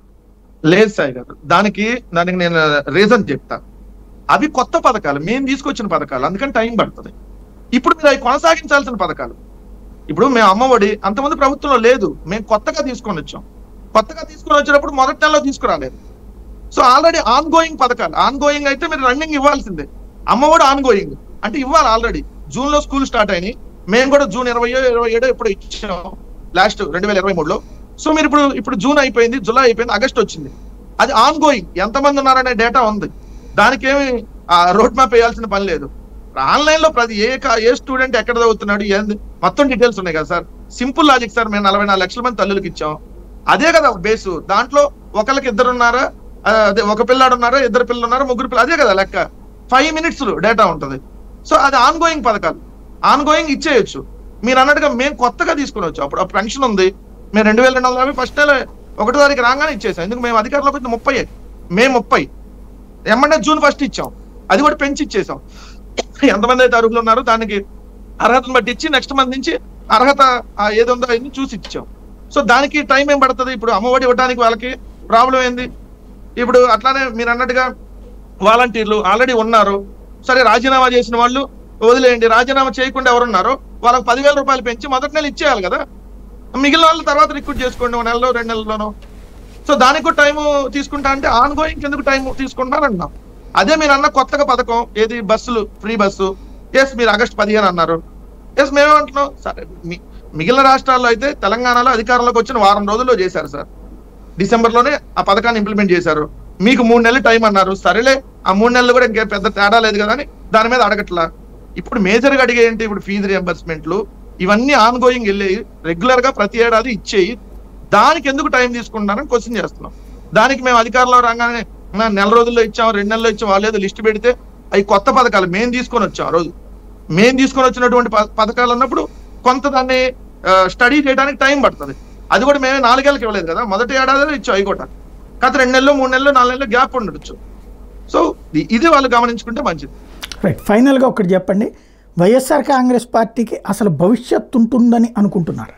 S2: లేదు సాయి గారు దానికి దానికి నేను రీజన్ చెప్తా అవి కొత్త పథకాలు మేము తీసుకొచ్చిన పథకాలు అందుకని టైం పడుతుంది ఇప్పుడు మీరు అవి కొనసాగించాల్సిన పథకాలు ఇప్పుడు మేము అమ్మఒడి అంతమంది ప్రభుత్వంలో లేదు మేము కొత్తగా తీసుకొని వచ్చాం కొత్తగా తీసుకొని వచ్చినప్పుడు మొదటి నెలలో తీసుకురాలేదు సో ఆల్రెడీ ఆన్ గోయింగ్ పథకాలు ఆన్ గోయింగ్ అయితే మీరు రన్నింగ్ ఇవ్వాల్సిందే అమ్మఒడి ఆన్ గోయింగ్ అంటే ఇవ్వాలి ఆల్రెడీ జూన్ లో స్కూల్ స్టార్ట్ అయినాయి మేము కూడా జూన్ ఇరవై ఇరవై ఏడో ఇప్పుడు ఇచ్చాం లాస్ట్ రెండు వేల ఇరవై మూడులో సో మీరు ఇప్పుడు ఇప్పుడు జూన్ అయిపోయింది జూలై అయిపోయింది ఆగస్ట్ వచ్చింది అది ఆన్ గోయింగ్ ఎంతమంది ఉన్నారనే డేటా ఉంది దానికి ఏమి రోడ్ మ్యాప్ వేయాల్సిన పని లేదు ఆన్లైన్ లో ప్రతి ఏ కా- ఏ స్టూడెంట్ ఎక్కడ చదువుతున్నాడు ఏంది మొత్తం డీటెయిల్స్ ఉన్నాయి కదా సార్ సింపుల్ లాజిక్ సార్ మేము నలభై నాలుగు లక్షల మంది తల్లులకు ఇచ్చాం అదే కదా బేసు దాంట్లో ఒకరికి ఇద్దరు ఉన్నారా ఆ, అదే ఒక పిల్లాడు ఉన్నారా ఇద్దరు పిల్లలు ఉన్నారా ముగ్గురు పిల్లలు అదే కదా లెక్క ఫైవ్ మినిట్స్ డేటా ఉంటుంది సో అది ఆన్ గోయింగ్ పథకాలు ఆన్ గోయింగ్ ఇచ్చేయచ్చు మీరు అన్నట్టుగా మేము కొత్తగా తీసుకుని వచ్చాం అప్పుడు పెన్షన్ ఉంది మేము రెండు వేల రెండు వందల యాభై ఫస్ట్ నెల ఒకటో తారీఖు రాగానే ఇచ్చేసాం ఎందుకు మేము అధికారంలోకి వచ్చిన ముప్పై మే ముప్పై ఎమ్మెల్యే జూన్ ఫస్ట్ ఇచ్చాం అది కూడా పెంచి ఇచ్చేసాం ఎంతమంది అయితే అర్హులు ఉన్నారో దానికి అర్హతను బట్టి ఇచ్చి నెక్స్ట్ మంత్ నుంచి అర్హత ఆ, ఏది ఉందో అవన్నీ చూసి ఇచ్చాం సో దానికి టైం ఏం పడుతుంది ఇప్పుడు అమ్మఒడి ఇవ్వడానికి వాళ్ళకి ప్రాబ్లం ఏంది ఇప్పుడు అట్లానే మీరు అన్నట్టుగా వాలంటీర్లు ఆల్రెడీ ఉన్నారు సరే రాజీనామా చేసిన వాళ్ళు వదిలేయండి రాజీనామా చేయకుండా ఎవరున్నారో వాళ్ళకి పదివేల రూపాయలు పెంచి మొదటి నెల ఇచ్చేయాలి కదా మిగిలిన వాళ్ళు తర్వాత రిక్రూట్ చేసుకోండి ఒక నెలలో రెండు నెలల్లోనో సో దానికి కూడా టైం తీసుకుంటా అంటే ఆన్ గోయింగ్ ఎందుకు టైం తీసుకుంటున్నారు అంటున్నాం అదే మీరు అన్న కొత్తగా పథకం ఏది బస్సులు ఫ్రీ బస్సు ఎస్ మీరు ఆగస్ట్ పదిహేను అన్నారు ఎస్ మేమేమంటున్నాం సరే మీ- మిగిలిన రాష్ట్రాల్లో అయితే తెలంగాణలో అధికారంలోకి వచ్చిన వారం రోజుల్లో చేశారు సార్ డిసెంబర్ లోనే ఆ పథకాన్ని ఇంప్లిమెంట్ చేశారు మీకు మూడు నెలలు టైం అన్నారు సరేలే ఆ మూడు నెలలు కూడా ఇంకే పెద్ద తేడా లేదు కదా అని దాని మీద అడగట్లా ఇప్పుడు మేజర్ గా అడిగే ఏంటి ఇప్పుడు ఫీజు రియంబర్స్మెంట్లు ఇవన్నీ ఆన్ గోయింగ్ వెళ్ళేవి రెగ్యులర్ గా ప్రతి ఏడాది ఇచ్చేయి దానికి ఎందుకు టైం తీసుకుంటున్నారని క్వశ్చన్ చేస్తున్నాం దానికి మేము అధికారంలో రాగానే "నా నెల రోజుల్లో ఇచ్చాం రెండు నెలల్లో ఇచ్చాం వాళ్ళు ఏదో లిస్ట్ పెడితే అవి కొత్త పథకాలు మేము తీసుకొని వచ్చాం ఆ రోజు మేము తీసుకొని వచ్చినటువంటి ప- పథకాలు అన్నప్పుడు కొంత దాన్ని స్టడీ చేయడానికి టైం పడుతుంది అది కూడా మేమే నాలుగేళ్ళకి ఇవ్వలేదు కదా మొదటి ఏడాదిలో ఇచ్చాం అవి కూడా గత రెండు నెలలు మూడు నెలలు నాలుగు నెలలు గ్యాప్ ఉండొచ్చు సో ఇ- ఇది వాళ్ళు గమనించుకుంటే మంచిది
S1: రైట్ ఫైనల్గా ఒకటి చెప్పండి వైఎస్ఆర్ కాంగ్రెస్ పార్టీకి అసలు భవిష్యత్తు ఉంటుందని అనుకుంటున్నారా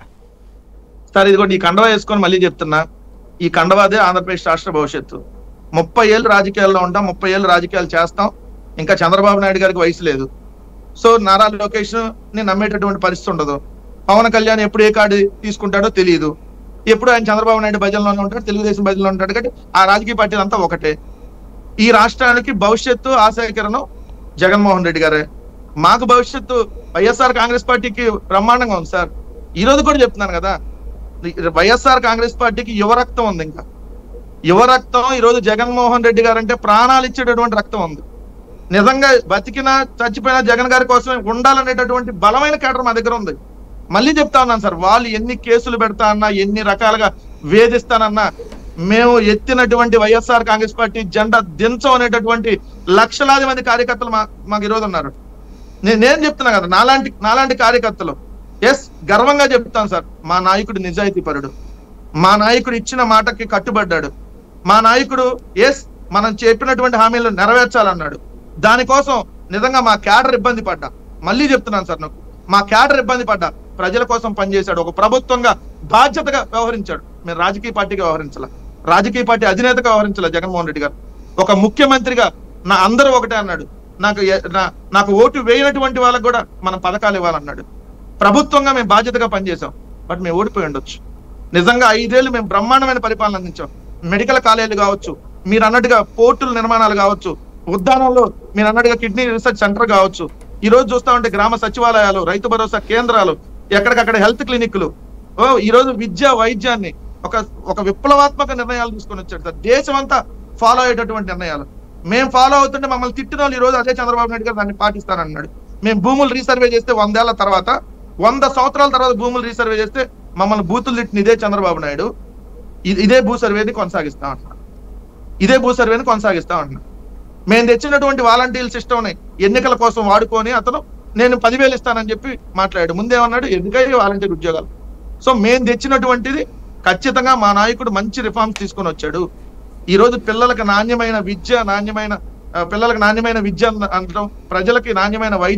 S2: సార్ ఇది కూడా ఈ కండవా వేసుకొని మళ్ళీ చెప్తున్నా ఈ కండవాదే ఆంధ్రప్రదేశ్ రాష్ట్ర భవిష్యత్తు ముప్పై ఏళ్ళు రాజకీయాల్లో ఉంటాం ముప్పై ఏళ్ళు రాజకీయాలు చేస్తాం ఇంకా చంద్రబాబు నాయుడు గారికి వయసు లేదు సో నారా లోకేష్ ని నమ్మేటటువంటి పరిస్థితి ఉండదు పవన్ కళ్యాణ్ ఎప్పుడు ఏ కార్డు తీసుకుంటాడో తెలియదు ఎప్పుడు ఆయన చంద్రబాబు నాయుడు భజనలోనే ఉంటాడు తెలుగుదేశం భజనలో ఉంటాడు కాబట్టి ఆ రాజకీయ పార్టీలు అంతా ఒకటే ఈ రాష్ట్రానికి భవిష్యత్తు ఆశాకిరణం జగన్మోహన్ రెడ్డి గారే మాకు భవిష్యత్తు వైఎస్ఆర్ కాంగ్రెస్ పార్టీకి బ్రహ్మాండంగా ఉంది సార్ ఈ రోజు కూడా చెప్తున్నాను కదా వైఎస్ఆర్ కాంగ్రెస్ పార్టీకి యువ రక్తం ఉంది ఇంకా యువ రక్తం ఈ రోజు జగన్మోహన్ రెడ్డి గారు అంటే ప్రాణాలు ఇచ్చేటటువంటి రక్తం ఉంది నిజంగా బతికినా చచ్చిపోయినా జగన్ గారి కోసమే ఉండాలనేటటువంటి బలమైన కేటర్ మా దగ్గర ఉంది మళ్ళీ చెప్తా ఉన్నాను సార్ వాళ్ళు ఎన్ని కేసులు పెడతా అన్నా ఎన్ని రకాలుగా వేధిస్తానన్నా మేము ఎత్తినటువంటి వైఎస్ఆర్ కాంగ్రెస్ పార్టీ జెండా దించం అనేటటువంటి లక్షలాది మంది కార్యకర్తలు మా మాకు ఈరోజు ఉన్నారు నేను నేను చెప్తున్నా కదా నాలాంటి నాలాంటి కార్యకర్తలు ఎస్ గర్వంగా చెప్తాను సార్ మా నాయకుడు నిజాయితీ పరుడు మా నాయకుడు ఇచ్చిన మాటకి కట్టుబడ్డాడు మా నాయకుడు ఎస్ మనం చెప్పినటువంటి హామీలు నెరవేర్చాలన్నాడు దానికోసం నిజంగా మా క్యాడర్ ఇబ్బంది పడ్డా మళ్ళీ చెప్తున్నాను సార్ నాకు మా క్యాడర్ ఇబ్బంది పడ్డా ప్రజల కోసం పనిచేశాడు ఒక ప్రభుత్వంగా బాధ్యతగా వ్యవహరించాడు మేము రాజకీయ పార్టీగా వ్యవహరించాల రాజకీయ పార్టీ అధినేతగా వ్యవహరించాల జగన్మోహన్ రెడ్డి గారు ఒక ముఖ్యమంత్రిగా నా అందరూ ఒకటే అన్నాడు నాకు ఎ- నా- నాకు ఓటు వేయనటువంటి వాళ్ళకు కూడా మనం పథకాలు ఇవ్వాలన్నాడు ప్రభుత్వంగా మేము బాధ్యతగా పనిచేసాం బట్ మేము ఓడిపోయి ఉండొచ్చు నిజంగా ఐదేళ్లు మేము బ్రహ్మాండమైన పరిపాలన అందించాం మెడికల్ కాలేజీలు కావచ్చు మీరు అన్నట్టుగా పోర్టుల నిర్మాణాలు కావచ్చు ఉద్యానంలో మీరు అన్నట్టుగా కిడ్నీ రీసెర్చ్ సెంటర్ కావచ్చు ఈ రోజు చూస్తా ఉంటే గ్రామ సచివాలయాలు రైతు భరోసా కేంద్రాలు ఎక్కడికక్కడ హెల్త్ క్లినిక్లు ఓ ఈ రోజు విద్య వైద్యాన్ని ఒక ఒక విప్లవాత్మక నిర్ణయాలు తీసుకొని వచ్చాడు సార్ దేశం అంతా ఫాలో అయ్యేటటువంటి నిర్ణయాలు మేము ఫాలో అవుతుంటే మమ్మల్ని తిట్టిన వాళ్ళు ఈ రోజు అదే చంద్రబాబు నాయుడు గారు దాన్ని పాటిస్తానన్నాడు మేము భూములు రీసర్వే చేస్తే వందేళ్ల తర్వాత వంద సంవత్సరాల తర్వాత భూములు రీసర్వే చేస్తే మమ్మల్ని బూతులు తిట్టిన ఇదే చంద్రబాబు నాయుడు ఇ- ఇదే భూ సర్వేని కొనసాగిస్తా ఉంటున్నాం ఇదే భూ సర్వేని కొనసాగిస్తా ఉంటున్నాం మేము తెచ్చినటువంటి వాలంటీర్ సిస్టమ్ని ఎన్నికల కోసం వాడుకొని అతను నేను పదివేలు ఇస్తానని చెప్పి మాట్లాడాడు ముందేమన్నాడు ఎందుకయ్యి వాలంటీర్ ఉద్యోగాలు సో మేము తెచ్చినటువంటిది ఖచ్చితంగా మా నాయకుడు మంచి రిఫార్మ్స్ తీసుకొని వచ్చాడు ఈ రోజు పిల్లలకు నాణ్యమైన విద్య నాణ్యమైన ఆ, పిల్లలకు నాణ్యమైన విద్య అన- అనడం ప్రజలకి నాణ్యమైన వైద్యం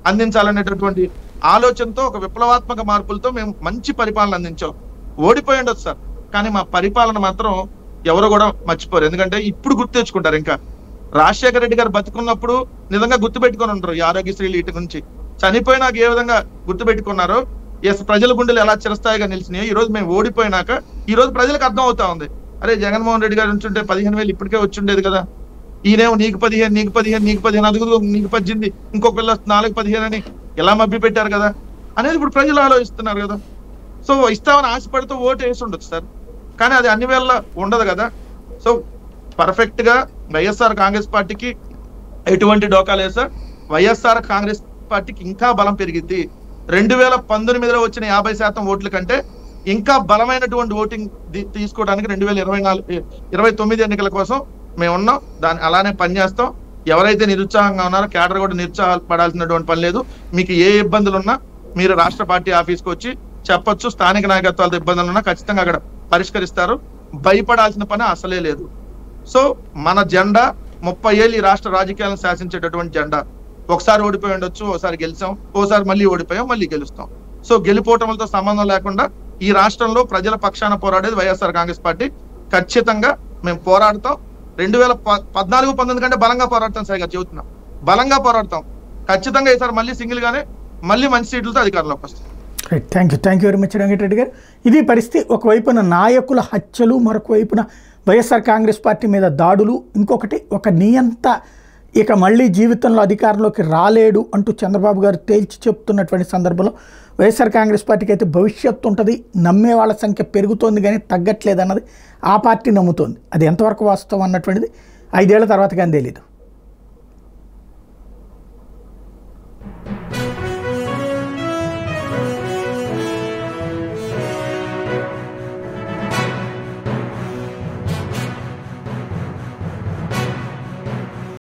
S2: అందించాలనేటటువంటి ఆలోచనతో ఒక విప్లవాత్మక మార్పులతో మేము మంచి పరిపాలన అందించాం ఓడిపోయి ఉండొచ్చు సార్ కానీ మా పరిపాలన మాత్రం ఎవరు కూడా మర్చిపోరు ఎందుకంటే ఇప్పుడు గుర్తు తెచ్చుకుంటారు ఇంకా రాజశేఖర రెడ్డి గారు బతుకున్నప్పుడు నిజంగా గుర్తు పెట్టుకొని ఉంటారు ఈ ఆరోగ్యశ్రీలు ఇటు నుంచి చనిపోయినాక ఏ విధంగా గుర్తు పెట్టుకున్నారో ఎస్ ప్రజల గుండెలు ఎలా చిరస్థాయిగా నిలిచినాయో ఈ రోజు మేము ఓడిపోయినాక ఈ రోజు ప్రజలకు అర్థం అవుతా ఉంది అరే జగన్మోహన్ రెడ్డి గారు ఉంచుంటే పదిహేను వేలు ఇప్పటికే వచ్చి ఉండేది కదా ఈయనేమో నీకు పదిహేను నీకు పదిహేను నీకు పదిహేను అదుగు నీకు పద్దెనిమిది ఇంకో పిల్ల నాలుగు పదిహేను అని ఎలా మభ్య పెట్టారు కదా అనేది ఇప్పుడు ప్రజలు ఆలోచిస్తున్నారు కదా సో ఇస్తామని ఆశపడుతూ ఓటు వేసి ఉండొచ్చు సార్ కానీ అది అన్ని వేళ ఉండదు కదా సో పర్ఫెక్ట్ గా వైఎస్ఆర్ కాంగ్రెస్ పార్టీకి ఎటువంటి డోకా లేదు సార్ వైఎస్ఆర్ కాంగ్రెస్ పార్టీకి ఇంకా బలం పెరిగింది రెండు వేల పంతొమ్మిదిలో వచ్చిన యాభై శాతం ఓట్ల కంటే ఇంకా బలమైనటువంటి ఓటింగ్ ది- తీసుకోవడానికి రెండు వేల ఇరవై నాలుగు ఇరవై తొమ్మిది ఎన్నికల కోసం మేము ఉన్నాం దాన్ని అలానే పనిచేస్తాం ఎవరైతే నిరుత్సాహంగా ఉన్నారో కేడర్ కూడా నిరుత్సాహపడాల్సినటువంటి పని లేదు మీకు ఏ ఇబ్బందులు ఉన్నా మీరు రాష్ట్ర పార్టీ ఆఫీస్కి వచ్చి చెప్పొచ్చు స్థానిక నాయకత్వాలతో ఇబ్బందులు ఉన్నా ఖచ్చితంగా అక్కడ పరిష్కరిస్తారు భయపడాల్సిన పని అసలే లేదు సో మన జెండా ముప్పై ఏళ్ళు ఈ రాష్ట్ర రాజకీయాలను శాసించేటటువంటి జెండా ఒకసారి ఓడిపోయి ఉండొచ్చు ఒకసారి గెలిచాం ఓసారి మళ్ళీ ఓడిపోయాం మళ్ళీ గెలుస్తాం సో గెలిపోవటంతో సంబంధం లేకుండా ఈ రాష్ట్రంలో ప్రజల పక్షాన పోరాడేది వైఎస్ఆర్ కాంగ్రెస్ పార్టీ ఖచ్చితంగా మేము పోరాడతాం రెండు వేల ప- పద్నాలుగు పంతొమ్మిది కంటే బలంగా పోరాడతాం సార్ గారు చెబుతున్నాం బలంగా పోరాడతాం ఖచ్చితంగా ఈసారి మళ్ళీ సింగిల్ గానే మళ్ళీ మంచి సీట్లతో అధికారంలోకి వస్తాం
S1: right thank you thank you very much Venkatareddy garu ఇది పరిస్థితి ఒకవైపున నాయకుల హత్యలు మరొక వైపున వైఎస్ఆర్ కాంగ్రెస్ పార్టీ మీద దాడులు ఇంకొకటి ఒక నియంత ఇక మళ్ళీ జీవితంలో అధికారంలోకి రాలేడు అంటూ చంద్రబాబు గారు తేల్చి చెప్తున్నటువంటి సందర్భంలో వైఎస్ఆర్ కాంగ్రెస్ పార్టీకి అయితే భవిష్యత్తు ఉంటుంది నమ్మే వాళ్ళ సంఖ్య పెరుగుతోంది కానీ తగ్గట్లేదు అన్నది ఆ పార్టీ నమ్ముతోంది అది ఎంతవరకు వాస్తవం అన్నటువంటిది ఐదేళ్ల తర్వాత కానీ తెలియదు